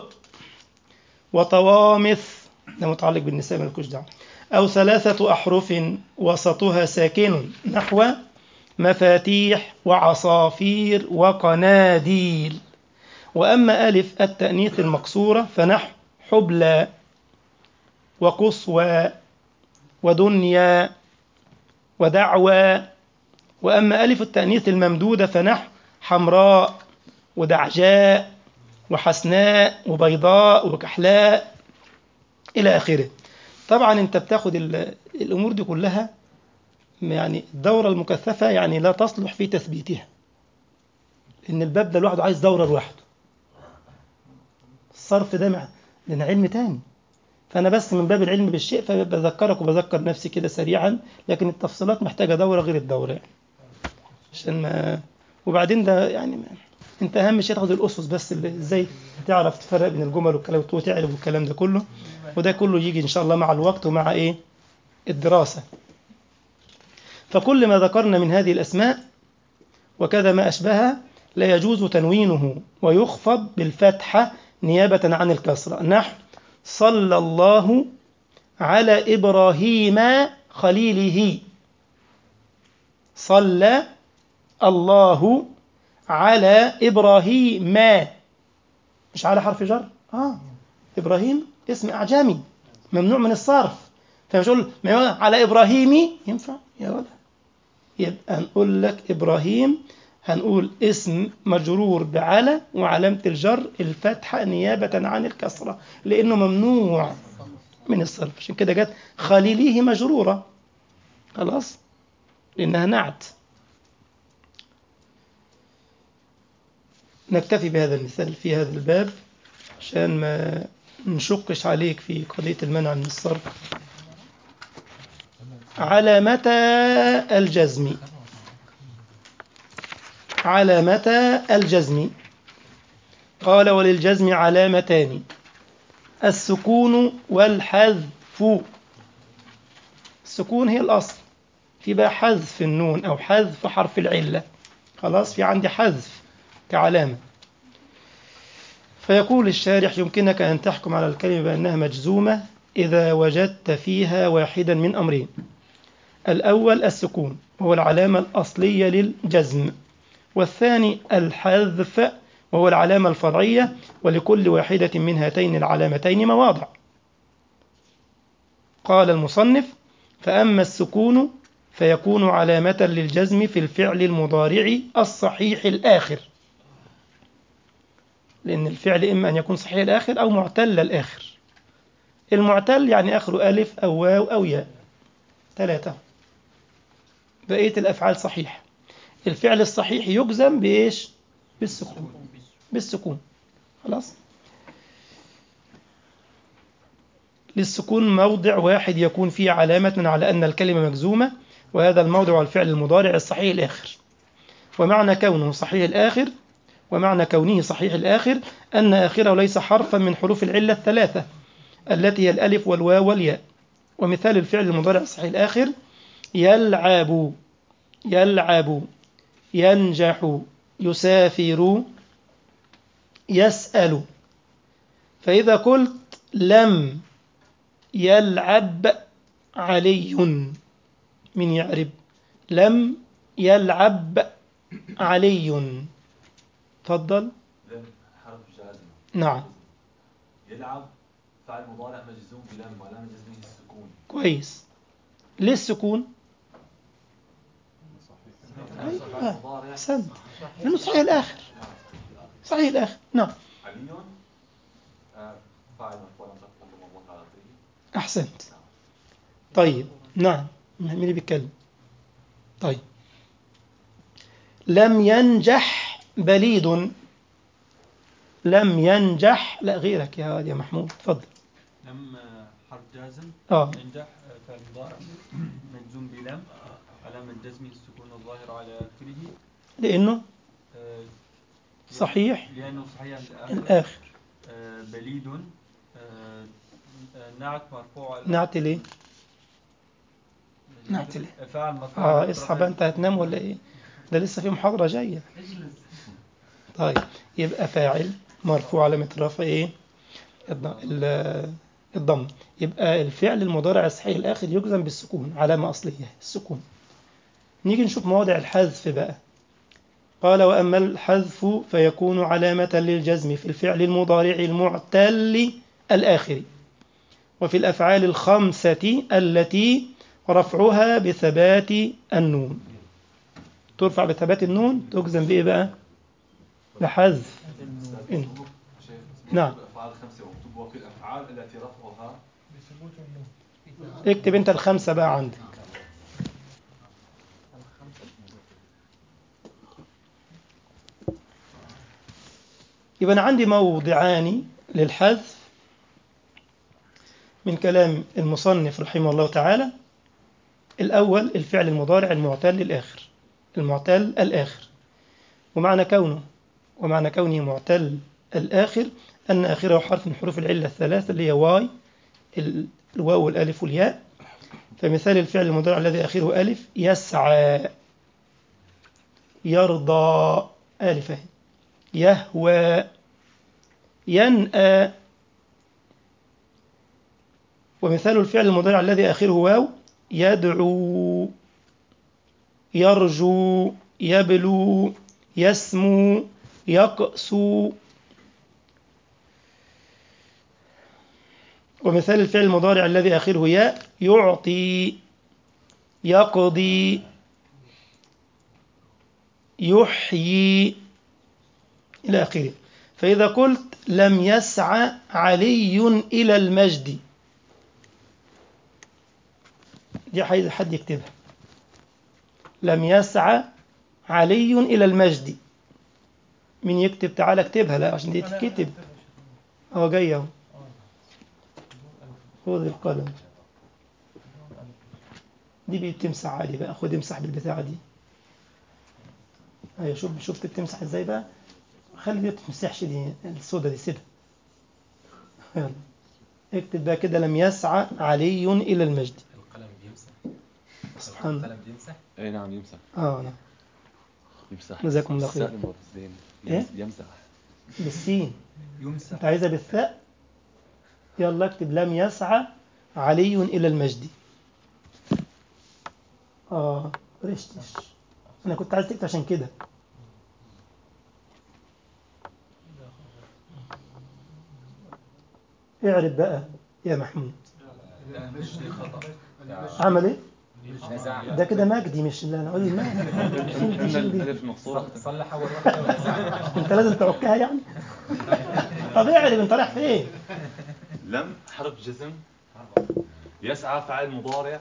وطوامث ده متعلق بالنساء مالكوش دعوة أو ثلاثة أحرف وسطها ساكن نحو مفاتيح وعصافير وقناديل وأما ألف التأنيث المقصورة فنحو حبلى وقصوى ودنيا ودعوى وأما ألف التأنيث الممدودة فنحو حمراء ودعجاء وحسناء وبيضاء وكحلاء إلى آخره طبعا أنت بتاخد ال- الأمور دي كلها يعني الدورة المكثفة يعني لا تصلح في تثبيتها لأن الباب ده لوحده عايز دورة لوحده الصرف ده مع لأن علم تاني فأنا بس من باب العلم بالشيء فبذكرك وبذكر نفسي كده سريعا لكن التفصيلات محتاجة دورة غير الدورة يعني عشان ما وبعدين ده يعني ما... انت اهم شيء تاخد الاسس بس اللي ازاي تعرف تفرق بين الجمل والكلام وتعرف والكلام ده كله وده كله يجي ان شاء الله مع الوقت ومع ايه الدراسة فكل ما ذكرنا من هذه الاسماء وكذا ما اشبهها لا يجوز تنوينه ويخفض بالفتحة نيابة عن الكسرة نحو صلى الله على إبراهيم خليله صلى الله على إبراهيم مش على حرف جر آه إبراهيم اسم أعجمي ممنوع من الصرف فمش أقول ما يقول على إبراهيم ينفع يا ولد يبقى نقول لك إبراهيم هنقول اسم مجرور بعلى وعلامة الجر الفتحة نيابة عن الكسرة لأنه ممنوع من الصرف عشان كده جت خليليه مجرورة خلاص لأنها نعت نكتفي بهذا المثال في هذا الباب عشان ما نشقش عليك في قضية المنع من الصرف على متى الجزم على متى الجزم قال وللجزم علامتان السكون والحذف السكون هي الأصل في بقى حذف النون أو حذف حرف العلة خلاص في عندي حذف كعلامة فيقول الشارح يمكنك أن تحكم على الكلمة بأنها مجزومة إذا وجدت فيها واحدا من أمرين الأول السكون وهو العلامة الأصلية للجزم والثاني الحذف وهو العلامة الفرعية ولكل واحدة من هاتين العلامتين مواضع قال المصنف فأما السكون فيكون علامة للجزم في الفعل المضارع الصحيح الآخر لأن الفعل إما أن يكون صحيح الآخر أو معتل الآخر المعتل يعني آخره ألف أو واو أو ياء ثلاثة بقية الأفعال صحيح الفعل الصحيح يجزم بإيش بالسكون بالسكون خلاص للسكون موضع واحد يكون فيه علامة على أن الكلمة مجزومة وهذا الموضع الفعل المضارع الصحيح الآخر ومعنى كونه صحيح الآخر ومعنى كونه صحيح الآخر أن آخره ليس حرفا من حروف العلة الثلاثة التي هي الألف والواو والياء ومثال الفعل المضارع الصحيح الآخر يلعب يلعب ينجح يسافر يسأل فإذا قلت لم يلعب علي من يعرب لم يلعب علي تفضل لم حرف جازم نعم يلعب فعل مضارع مجزوم بلم وعلامة جزمه السكون كويس ليه السكون فعل أيوة مضارع أحسنت لأنه صحيح الآخر صحيح الآخر نعم علي آه، فاعل مرفوع لم تكن مربوط على آخره أحسنت طيب نعم مين اللي بيتكلم طيب لم ينجح بليد لم ينجح لا غيرك يا يا محمود تفضل لم حرف جازم اه ينجح آه، فعل مضارع مجزوم بلم علامة جزمه السكون الظاهر على آخره لأنه آه، صحيح لأنه صحيح الآخر الآخر آه، بليد آه، آه، نعت مرفوع على- نعت ليه نعت ليه فاعل مرفوع اه على اصحى بقى انت هتنام ولا ايه ده لسه في محاضرة جاية طيب يبقى فاعل مرفوع علامة رفع ايه الض- ال- الضم يبقى الفعل المضارع الصحيح الآخر يجزم بالسكون علامة أصلية السكون نيجي نشوف مواضع الحذف بقى قال وأما الحذف فيكون علامة للجزم في الفعل المضارع المعتل الآخر وفي الأفعال الخمسة التي رفعها بثبات النون ترفع بثبات النون تجزم بإيه بقى بحذف إن. نعم. الأفعال الخمسة وأكتب الأفعال التي رفعها اكتب انت الخمسة بقى عندك يبقى أنا عندي موضعان للحذف من كلام المصنف رحمه الله تعالى الأول الفعل المضارع المعتل الآخر المعتل الآخر ومعنى كونه ومعنى كونه معتل الآخر أن آخره حرف من حروف العلة الثلاثة اللي هي واي ال- الواو والألف والياء فمثال الفعل المضارع الذي آخره ألف يسعى يرضى ألف أهي. يهوى ينأى ومثال الفعل المضارع الذي آخره واو يدعو يرجو يبلو يسمو يقسو ومثال الفعل المضارع الذي آخره ياء يعطي يقضي يحيي إلى آخره فإذا قلت لم يسعى علي إلى المجد دي عايز حد يكتبها لم يسعى علي إلى المجد مين يكتب تعالى اكتبها لا عشان دي تتكتب هو جاي اهو خذ القلم دي بتمسح عادي بقى خد امسح بالبتاعة دي ايوه شوف شفت بتمسح ازاي بقى خلي دي ما تمسحش دي السودا دي سيبها يلا اكتب بقى كده لم يسعى علي إلى المجد القلم بيمسح سبحان الله القلم بيمسح اي نعم يمسح اه نعم يمسح جزاكم الله خير. السالم والزين إيه؟ يمسح بالسين يمسح انت عايزها بالثاء يلا اكتب لم يسعى علي إلى المجد اه رشتش انا كنت عايز تكتب عشان كده اعرف بقى يا محمود المجد خطأ عمل ايه نزع ده كده مجدي مش اللي انا اقول المجد شيل دي شيل دي الألف مقصورة صلح أول واحدة ونزع انت لازم تعكها يعني طب اعرف انت رايح فين لم حرف جزم يسعى فعل مضارع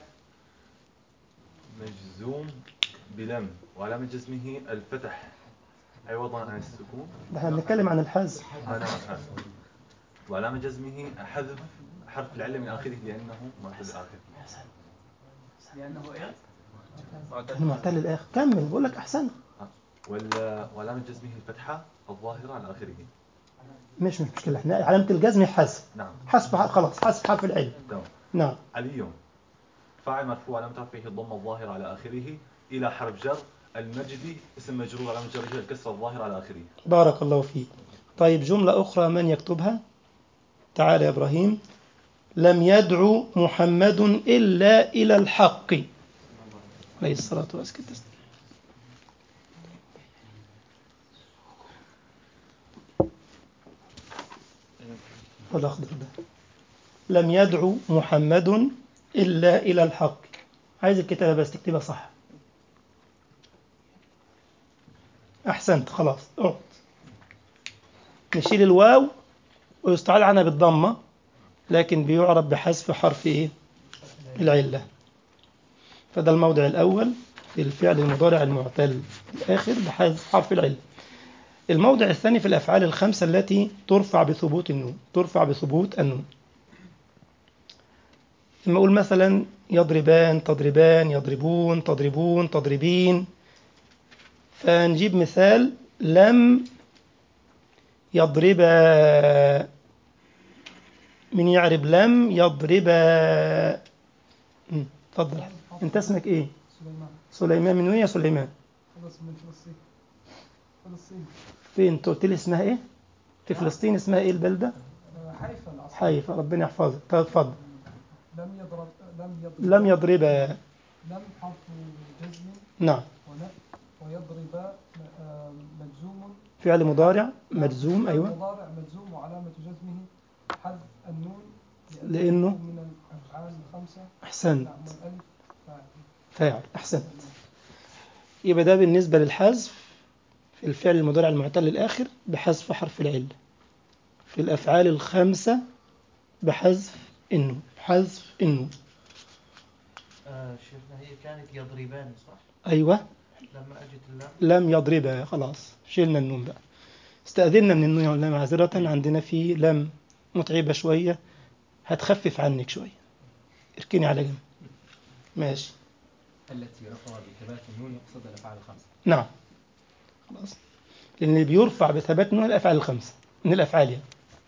مجزوم بلم وعلامة جزمه الفتح عوضا عن السكون ده احنا بنتكلم عن الحذف آه، نعم آه. وعلامة جزمه حذف حرف العلة من آخره لأنه معتل الآخر لأنه إيه؟ المعتل الاخر كمل بقول لك احسن وال- وعلامة جزمه الفتحة الظاهرة على آخره مش مش مشكله احنا علامه الجزم حذف نعم حذف خلاص حذف حرف العلم تمام نعم علي فاعل مرفوع علامة رفعه الضمة الظاهرة على آخره إلى حرف جر المجدي اسم مجرور علامة جره الكسرة الظاهرة على آخره بارك الله فيك طيب جملة أخرى من يكتبها تعال يا إبراهيم لم يدعو محمد إلا إلى الحق عليه الصلاة والسلام والأخضر ده لم يدعو محمد إلا إلى الحق عايز الكتابة بس تكتبها صح أحسنت خلاص اقعد نشيل الواو ويستعاد عنها بالضمة لكن بيعرب بحذف حرف إيه؟ العلة فده الموضع الأول في الفعل المضارع المعتل الآخر بحذف حرف العلة الموضع الثاني في الأفعال الخمسة التي ترفع بثبوت النون ترفع بثبوت النون لما أقول مثلا يضربان تضربان يضربون تضربون تضربين فنجيب مثال لم يضربا من يعرب لم يضربا مم، اتفضل انت اسمك ايه سليمان سليمان من وين يا سليمان خلص من فلسطين فلسطين فين انت قلت لي اسمها ايه في فلسطين اسمها ايه البلده آه، حيفا الأصل حيفا ربنا يحفظك طيب اتفضل لم يضرب لم يضرب لم يضربا لم حرف جزم نعم ون- ويضرب آه، مجزوم فعل مضارع مجزوم ايوه مضارع مجزوم وعلامة جزمه حذف النون لأنه من الأفعال الخمسة احسنت نعم والألف فاعل فاعل احسنت يبقى ده بالنسبه للحذف في الفعل المضارع المعتل الاخر بحذف حرف العله في الأفعال الخمسة بحذف النون حذف النون آه شيخنا هي كانت يضربان صح؟ أيوة لما أجت اللام لم يضربها خلاص شيلنا النون بقى استأذنا من النون ولا معذرة عندنا في لم متعبة شوية هتخفف عنك شوية اركني على جنب ماشي التي رفع بثبات النون يقصد الأفعال الخمسة نعم خلاص لأن اللي بيرفع بثبات نون الأفعال الخمسة من الأفعال يعني.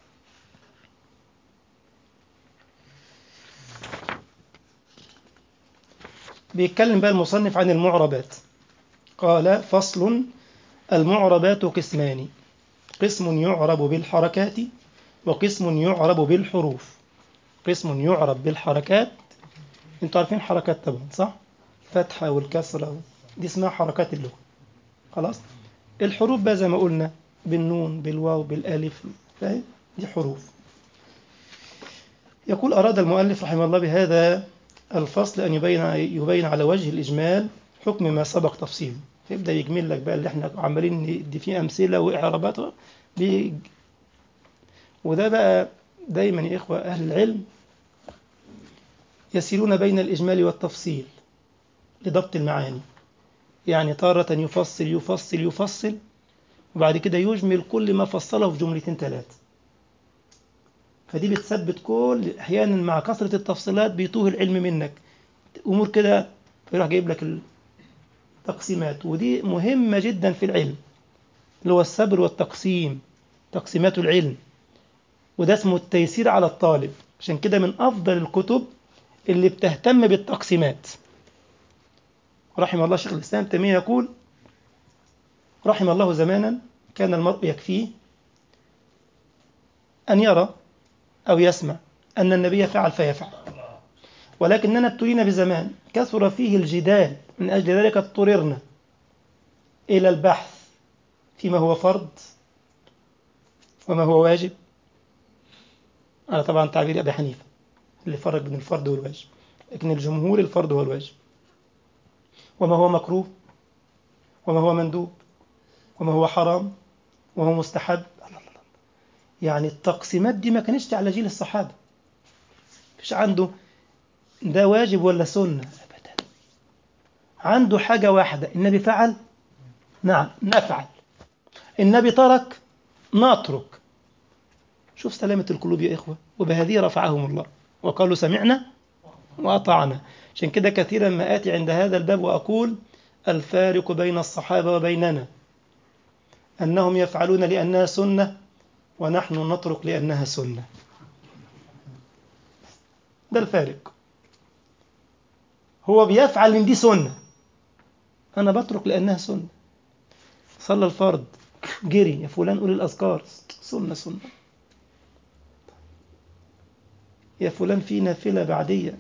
بيتكلم بقى المصنف عن المعربات قال فصل المعربات قسمان قسم يعرب بالحركات وقسم يعرب بالحروف قسم يعرب بالحركات انتوا عارفين حركات طبعا صح فتحة والكسرة دي اسمها حركات اللغة خلاص الحروف بقى زي ما قلنا بالنون بالواو بالالف فاهم دي حروف يقول أراد المؤلف رحمه الله بهذا الفصل أن يبين يبين على وجه الإجمال حكم ما سبق تفصيله فيبدأ يجمل لك بقى اللي احنا عمالين ندي فيه أمثلة وإعرابات بي- وده بقى دايما يا إخوة أهل العلم يسيرون بين الإجمال والتفصيل لضبط المعاني يعني تارة يفصل يفصل يفصل وبعد كده يجمل كل ما فصله في جملتين ثلاثة فدي بتثبت كل أحيانا مع كثرة التفصيلات بيتوه العلم منك أمور كده فيروح جايب لك التقسيمات ودي مهمة جدا في العلم اللي هو الصبر والتقسيم تقسيمات العلم وده اسمه التيسير على الطالب عشان كده من أفضل الكتب اللي بتهتم بالتقسيمات رحم الله شيخ الإسلام تيمية يقول رحم الله زمانا كان المرء يكفيه أن يرى أو يسمع أن النبي فعل فيفعل ولكننا ابتلينا بزمان كثر فيه الجدال من أجل ذلك اضطررنا إلى البحث فيما هو فرض وما هو واجب على طبعا تعبير أبي حنيفة اللي فرق بين الفرض والواجب لكن الجمهور الفرض هو الواجب وما هو مكروه وما هو مندوب وما هو حرام وما هو مستحب يعني التقسيمات دي ما كانتش على جيل الصحابة مفيش عنده ده واجب ولا سنة أبدا عنده حاجة واحدة النبي فعل نعم نفعل النبي ترك نترك شوف سلامة القلوب يا إخوة وبهذه رفعهم الله وقالوا سمعنا وأطعنا عشان كده كثيرا ما آتي عند هذا الباب وأقول الفارق بين الصحابة وبيننا أنهم يفعلون لأنها سنة ونحن نترك لأنها سنة ده الفارق هو بيفعل من دي سنة أنا بترك لأنها سنة صلى الفرض جري يا فلان قول الأذكار سنة سنة يا فلان في نافلة بعدية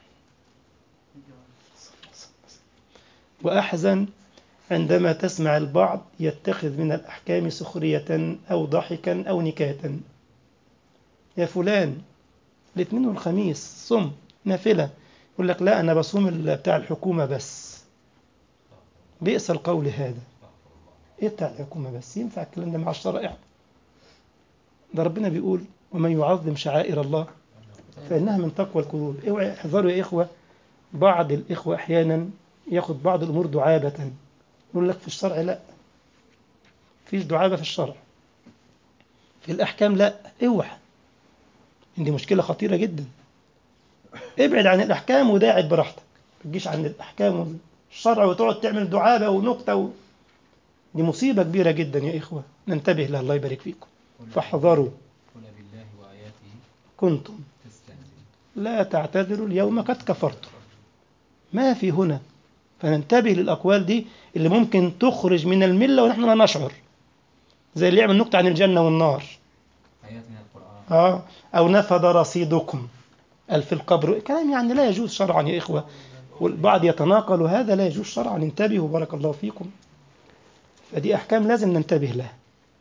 وأحزن عندما تسمع البعض يتخذ من الأحكام سخرية أو ضحكا أو نكاتا يا فلان الاثنين والخميس صم نافلة يقول لك لا أنا بصوم ال- بتاع الحكومة بس بئس القول هذا إيه بتاع الحكومة بس ينفع الكلام ده مع الشرائع ده ربنا بيقول ومن يعظم شعائر الله فإنها من تقوى القلوب اوعوا احذروا يا إخوة بعض الإخوة أحيانا ياخد بعض الأمور دعابة يقول لك في الشرع لا فيش دعابة في الشرع في الأحكام لا اوعى دي مشكلة خطيرة جدا ابعد عن الأحكام وداعب براحتك ما تجيش عن الأحكام والشرع وتقعد تعمل دعابة ونكتة و... دي مصيبة كبيرة جدا يا إخوة ننتبه لها الله يبارك فيكم فاحذروا قل بالله وآياته كنتم تستهزئون لا تعتذروا اليوم قد كفرتم ما في هنا فننتبه للأقوال دي اللي ممكن تخرج من الملة ونحن لا نشعر زي اللي يعمل نكتة عن الجنة والنار آيات من القرآن آه أو نفد رصيدكم قال في القبر كلام يعني لا يجوز شرعا يا إخوة والبعض يتناقل هذا لا يجوز شرعا انتبهوا بارك الله فيكم فدي أحكام لازم ننتبه لها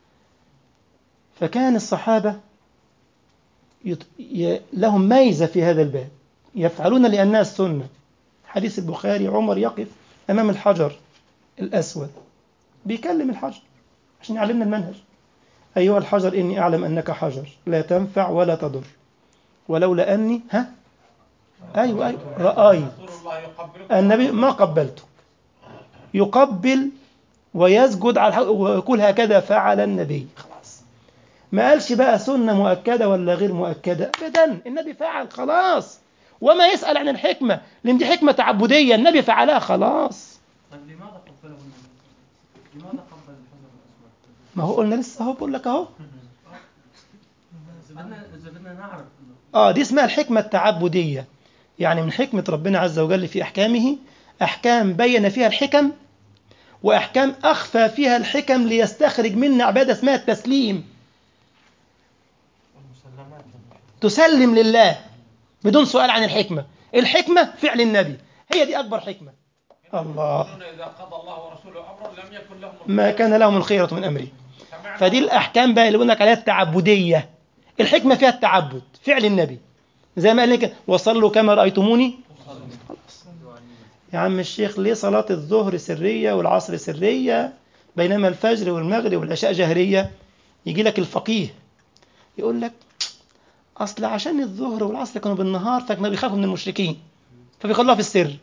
فكان الصحابة يط... ي... لهم ميزة في هذا الباب يفعلون لأنها السنة حديث البخاري عمر يقف أمام الحجر الأسود بيكلم الحجر عشان يعلمنا المنهج أيها الحجر إني أعلم أنك حجر لا تنفع ولا تضر ولولا أني ها أيوة أيوة رأيت رسول الله يقبلك النبي ما قبلته يقبل ويسجد على الحق ويقول هكذا فعل النبي خلاص ما قالش بقى سنة مؤكدة ولا غير مؤكدة أبدا النبي فعل خلاص وما يسأل عن الحكمة لأن دي حكمة تعبدية النبي فعلها خلاص طيب لماذا قبله النبي لماذا قبل الحجر الأسود؟ ما هو قلنا لسه اهو بقول لك اهو إذا بدنا إذا بدنا نعرف إنه اه دي اسمها الحكمة التعبدية يعني من حكمة ربنا عز وجل في أحكامه أحكام بين فيها الحكم وأحكام أخفى فيها الحكم ليستخرج منا عبادة اسمها التسليم المسلمات تسلم لله بدون سؤال عن الحكمة الحكمة فعل النبي هي دي أكبر حكمة الله يقولون إذا قضى الله ورسوله أمرا لم يكن لهم ما كان لهم الخيرة من أمره سمعنا فدي الأحكام بقى اللي بقول لك عليها التعبدية الحكمة فيها التعبد فعل النبي زي ما قال لك وصلوا كما رأيتموني خلاص يا عم الشيخ ليه صلاة الظهر سرية والعصر سرية بينما الفجر والمغرب والعشاء جهرية يجي لك الفقيه يقول لك أصل عشان الظهر والعصر كانوا بالنهار فكانوا بيخافوا من المشركين فبيخلوها في السر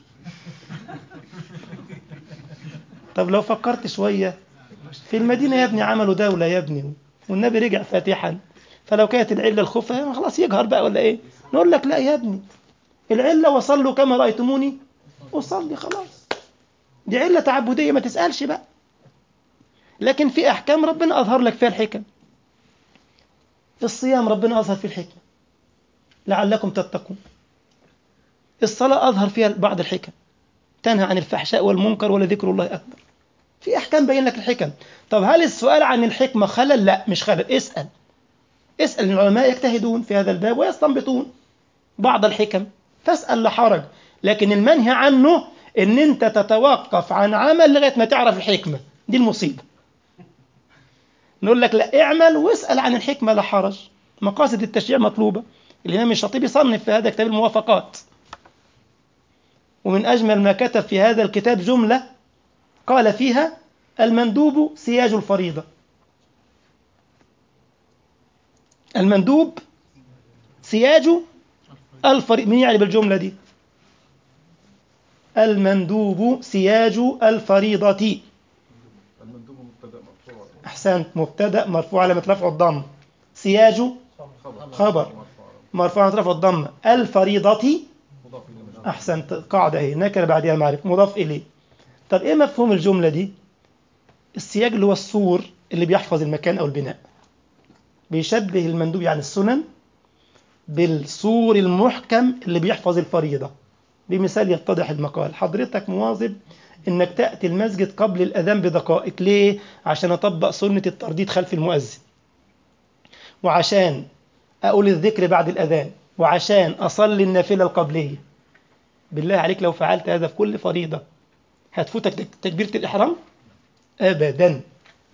طب لو فكرت شوية في المدينة يا ابني عملوا دولة يا ابني والنبي رجع فاتحا فلو كانت العلة الخوف خلاص يجهر بقى ولا ايه نقول لك لا يا ابني العلة وصلوا كما رأيتموني أصلي خلاص دي علة تعبدية ما تسألش بقى لكن في أحكام ربنا أظهر لك فيها الحكم الصيام ربنا أظهر فيه الحكمة لعلكم تتقون الصلاة أظهر فيها بعض الحكم تنهى عن الفحشاء والمنكر ولذكر الله أكبر في أحكام بين لك الحكم طب هل السؤال عن الحكمة خلل؟ لا مش خلل اسأل اسأل العلماء يجتهدون في هذا الباب ويستنبطون بعض الحكم فاسأل لا حرج لكن المنهي عنه ان انت تتوقف عن عمل لغاية ما تعرف الحكمة دي المصيبة نقول لك لا اعمل واسأل عن الحكمة لا حرج مقاصد التشريع مطلوبة الإمام الشاطبي صنف في هذا كتاب الموافقات ومن أجمل ما كتب في هذا الكتاب جملة قال فيها المندوب سياج الفريضة المندوب سياج الفريضة من يعرف الجملة دي المندوب سياج الفريضة المندوب مبتدا مرفوع أحسنت مبتدأ مرفوع على رفع الضم سياج خبر مرفوع على رفع الضم الفريضة مضاف الى أحسنت قاعدة اهي نكرة بعدها معرفة مضاف إليه طب إيه مفهوم الجملة دي السياج اللي هو السور اللي بيحفظ المكان أو البناء بيشبه المندوب يعني السنن بالسور المحكم اللي بيحفظ الفريضة بمثال يتضح المقال حضرتك مواظب انك تأتي المسجد قبل الأذان بدقائق ليه؟ عشان أطبق سنة الترديد خلف المؤذن وعشان أقول الذكر بعد الأذان وعشان أصلي النافلة القبلية بالله عليك لو فعلت هذا في كل فريضة هتفوتك تكبيرة الإحرام أبدا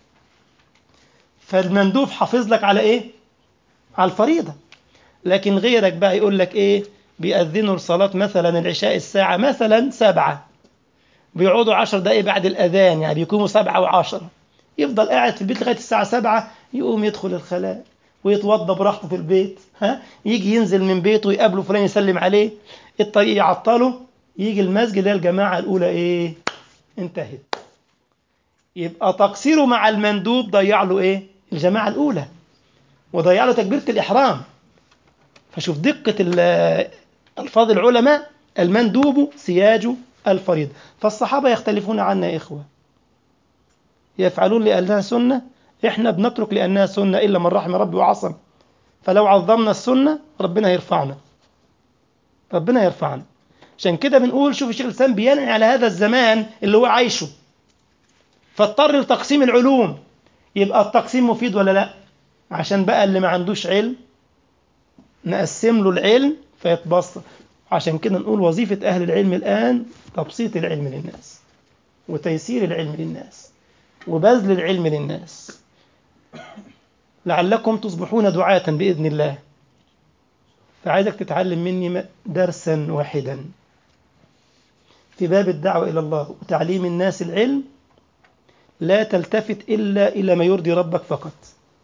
فالمندوب حافظ لك على إيه؟ على الفريضة لكن غيرك بقى يقول لك إيه؟ بيأذنوا الصلاة مثلا العشاء الساعة مثلا سبعة بيقعدوا عشر دقايق بعد الأذان يعني بيقوموا سبعة وعشرة يفضل قاعد في البيت لغاية الساعة سبعة يقوم يدخل الخلاء ويتوضى براحته في البيت ها يجي ينزل من بيته يقابله فلان يسلم عليه الطريق يعطله يجي المسجد يلاقي الجماعة الأولى إيه انتهت يبقى تقصيره مع المندوب ضيع له إيه الجماعة الأولى وضيع له تكبيرة الإحرام فشوف دقة ال- ألفاظ العلماء المندوب سياج الفريض فالصحابة يختلفون عنا يا إخوة يفعلون لأنها سنة إحنا بنترك لأنها سنة إلا من رحم ربي وعصم فلو عظمنا السنة ربنا يرفعنا ربنا يرفعنا عشان كده بنقول شوف الشيخ الإسلام بينعي على هذا الزمان اللي هو عايشه فاضطر لتقسيم العلوم يبقى التقسيم مفيد ولا لا عشان بقى اللي ما عندوش علم نقسم له العلم فيتبسط عشان كده نقول وظيفة أهل العلم الآن تبسيط العلم للناس وتيسير العلم للناس وبذل العلم للناس لعلكم تصبحون دعاة بإذن الله فعايزك تتعلم مني درسا واحدا في باب الدعوة إلى الله وتعليم الناس العلم لا تلتفت إلا إلى ما يرضي ربك فقط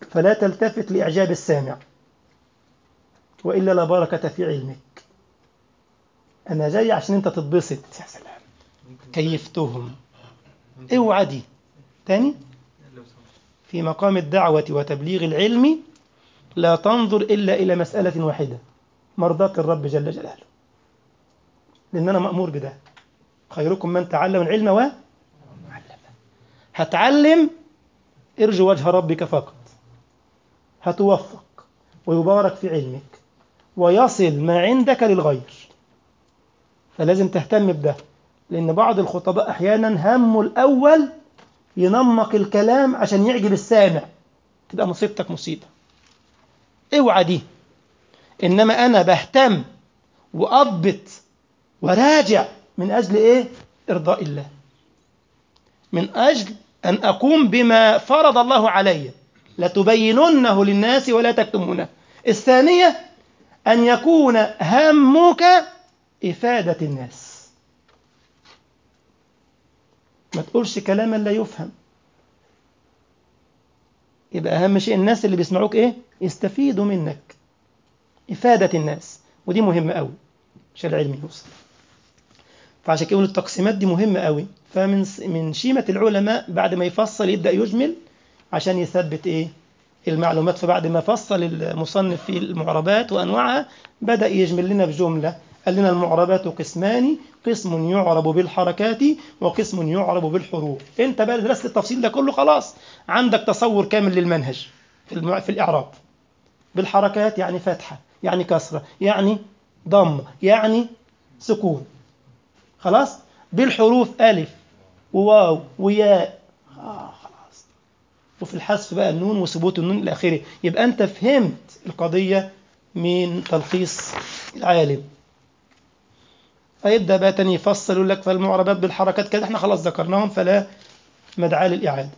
فلا تلتفت لإعجاب السامع وإلا لا بركة في علمك أنا جاي عشان أنت تتبسط يا سلام كيفتهم اوعى دي تاني في مقام الدعوة وتبليغ العلم لا تنظر إلا إلى مسألة واحدة مرضاة الرب جل جلاله لأن أنا مأمور بده خيركم من تعلم العلم و هتعلم ارجو وجه ربك فقط هتوفق ويبارك في علمك ويصل ما عندك للغير فلازم تهتم بده لأن بعض الخطباء أحيانا همه الأول ينمق الكلام عشان يعجب السامع تبقى مصيبتك مصيبة اوعى دي إنما أنا بهتم وأضبط وراجع من أجل إيه؟ إرضاء الله من أجل أن أقوم بما فرض الله علي لتبيننه للناس ولا تكتمونه الثانية أن يكون همك إفادة الناس ما تقولش كلاما لا يفهم يبقى أهم شيء الناس اللي بيسمعوك إيه يستفيدوا منك إفادة الناس ودي مهمة قوي عشان العلم يوصل فعشان كده التقسيمات دي مهمة قوي فمن من شيمة العلماء بعد ما يفصل يبدأ يجمل عشان يثبت إيه المعلومات فبعد ما فصل المصنف في المعربات وأنواعها بدأ يجمل لنا بجملة قال لنا المعربات قسمان قسم يعرب بالحركات وقسم يعرب بالحروف انت بقى درست التفصيل ده كله خلاص عندك تصور كامل للمنهج في, المع... في الإعراب بالحركات يعني فتحة يعني كسرة يعني ضم يعني سكون خلاص بالحروف ألف وواو وياء آه خلاص وفي الحذف بقى النون وثبوت النون إلى آخره يبقى أنت فهمت القضية من تلخيص العالم فيبدأ بقى تاني يفصل يقول لك فالمعربات بالحركات كده احنا خلاص ذكرناهم فلا مدعاة للإعادة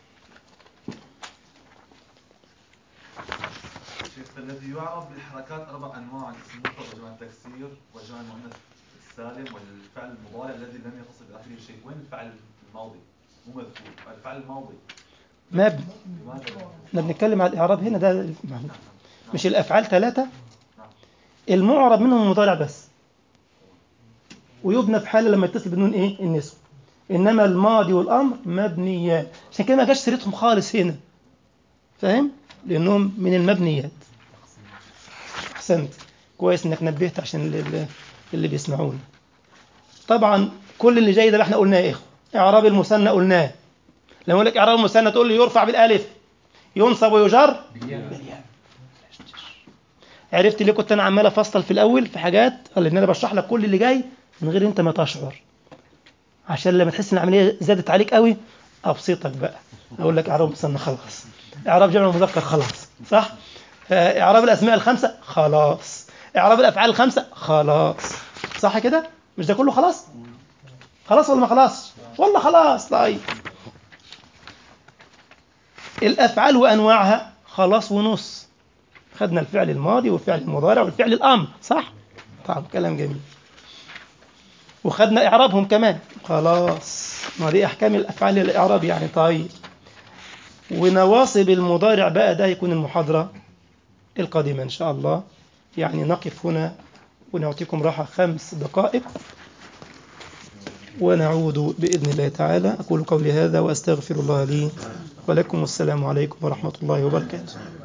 شيخ الذي يعرف بالحركات أربع أنواع اسم مفرد وجمع التكسير وجمع المؤنث السالم والفعل المضارع الذي لم يتصل بآخره شيء وين الفعل الماضي مو مذكور الفعل الماضي مبني لماذا احنا بنتكلم على الإعراب هنا ده مش الأفعال ثلاثة المعرب منهم المضارع بس ويبنى في حالة لما يتصل بالنون إيه النسب إنما الماضي والأمر مبنيات عشان كده ما جاش سيرتهم خالص هنا فاهم لأنهم من المبنيات أحسنت كويس إنك نبهت عشان اللي, اللي بيسمعونا طبعا كل اللي جاي ده احنا قلناه يا إخوة إعراب المثنى قلناه لما أقول لك إعراب المثنى تقول لي يرفع بالألف ينصب ويجر بالياء عرفت ليه كنت أنا عمال أفصل في الأول في حاجات لأن أنا بشرح لك كل اللي جاي من غير أنت ما تشعر عشان لما تحس ان العمليه زادت عليك قوي ابسطك بقى اقول لك اعراب مثنى خلاص اعراب جمع مذكر خلاص صح اعراب الاسماء الخمسه خلاص اعراب الافعال الخمسه خلاص صح كده مش ده كله خلاص خلاص ولا ما خلاص والله خلاص طيب الافعال وانواعها خلاص ونص خدنا الفعل الماضي والفعل المضارع والفعل الامر صح طبعا كلام جميل وخدنا إعرابهم كمان خلاص ما دي أحكام الأفعال الإعراب يعني طيب ونواصب المضارع بقى ده يكون المحاضرة القادمة إن شاء الله يعني نقف هنا ونعطيكم راحة خمس دقائق ونعود بإذن الله تعالى أقول قولي هذا وأستغفر الله لي ولكم والسلام عليكم ورحمة الله وبركاته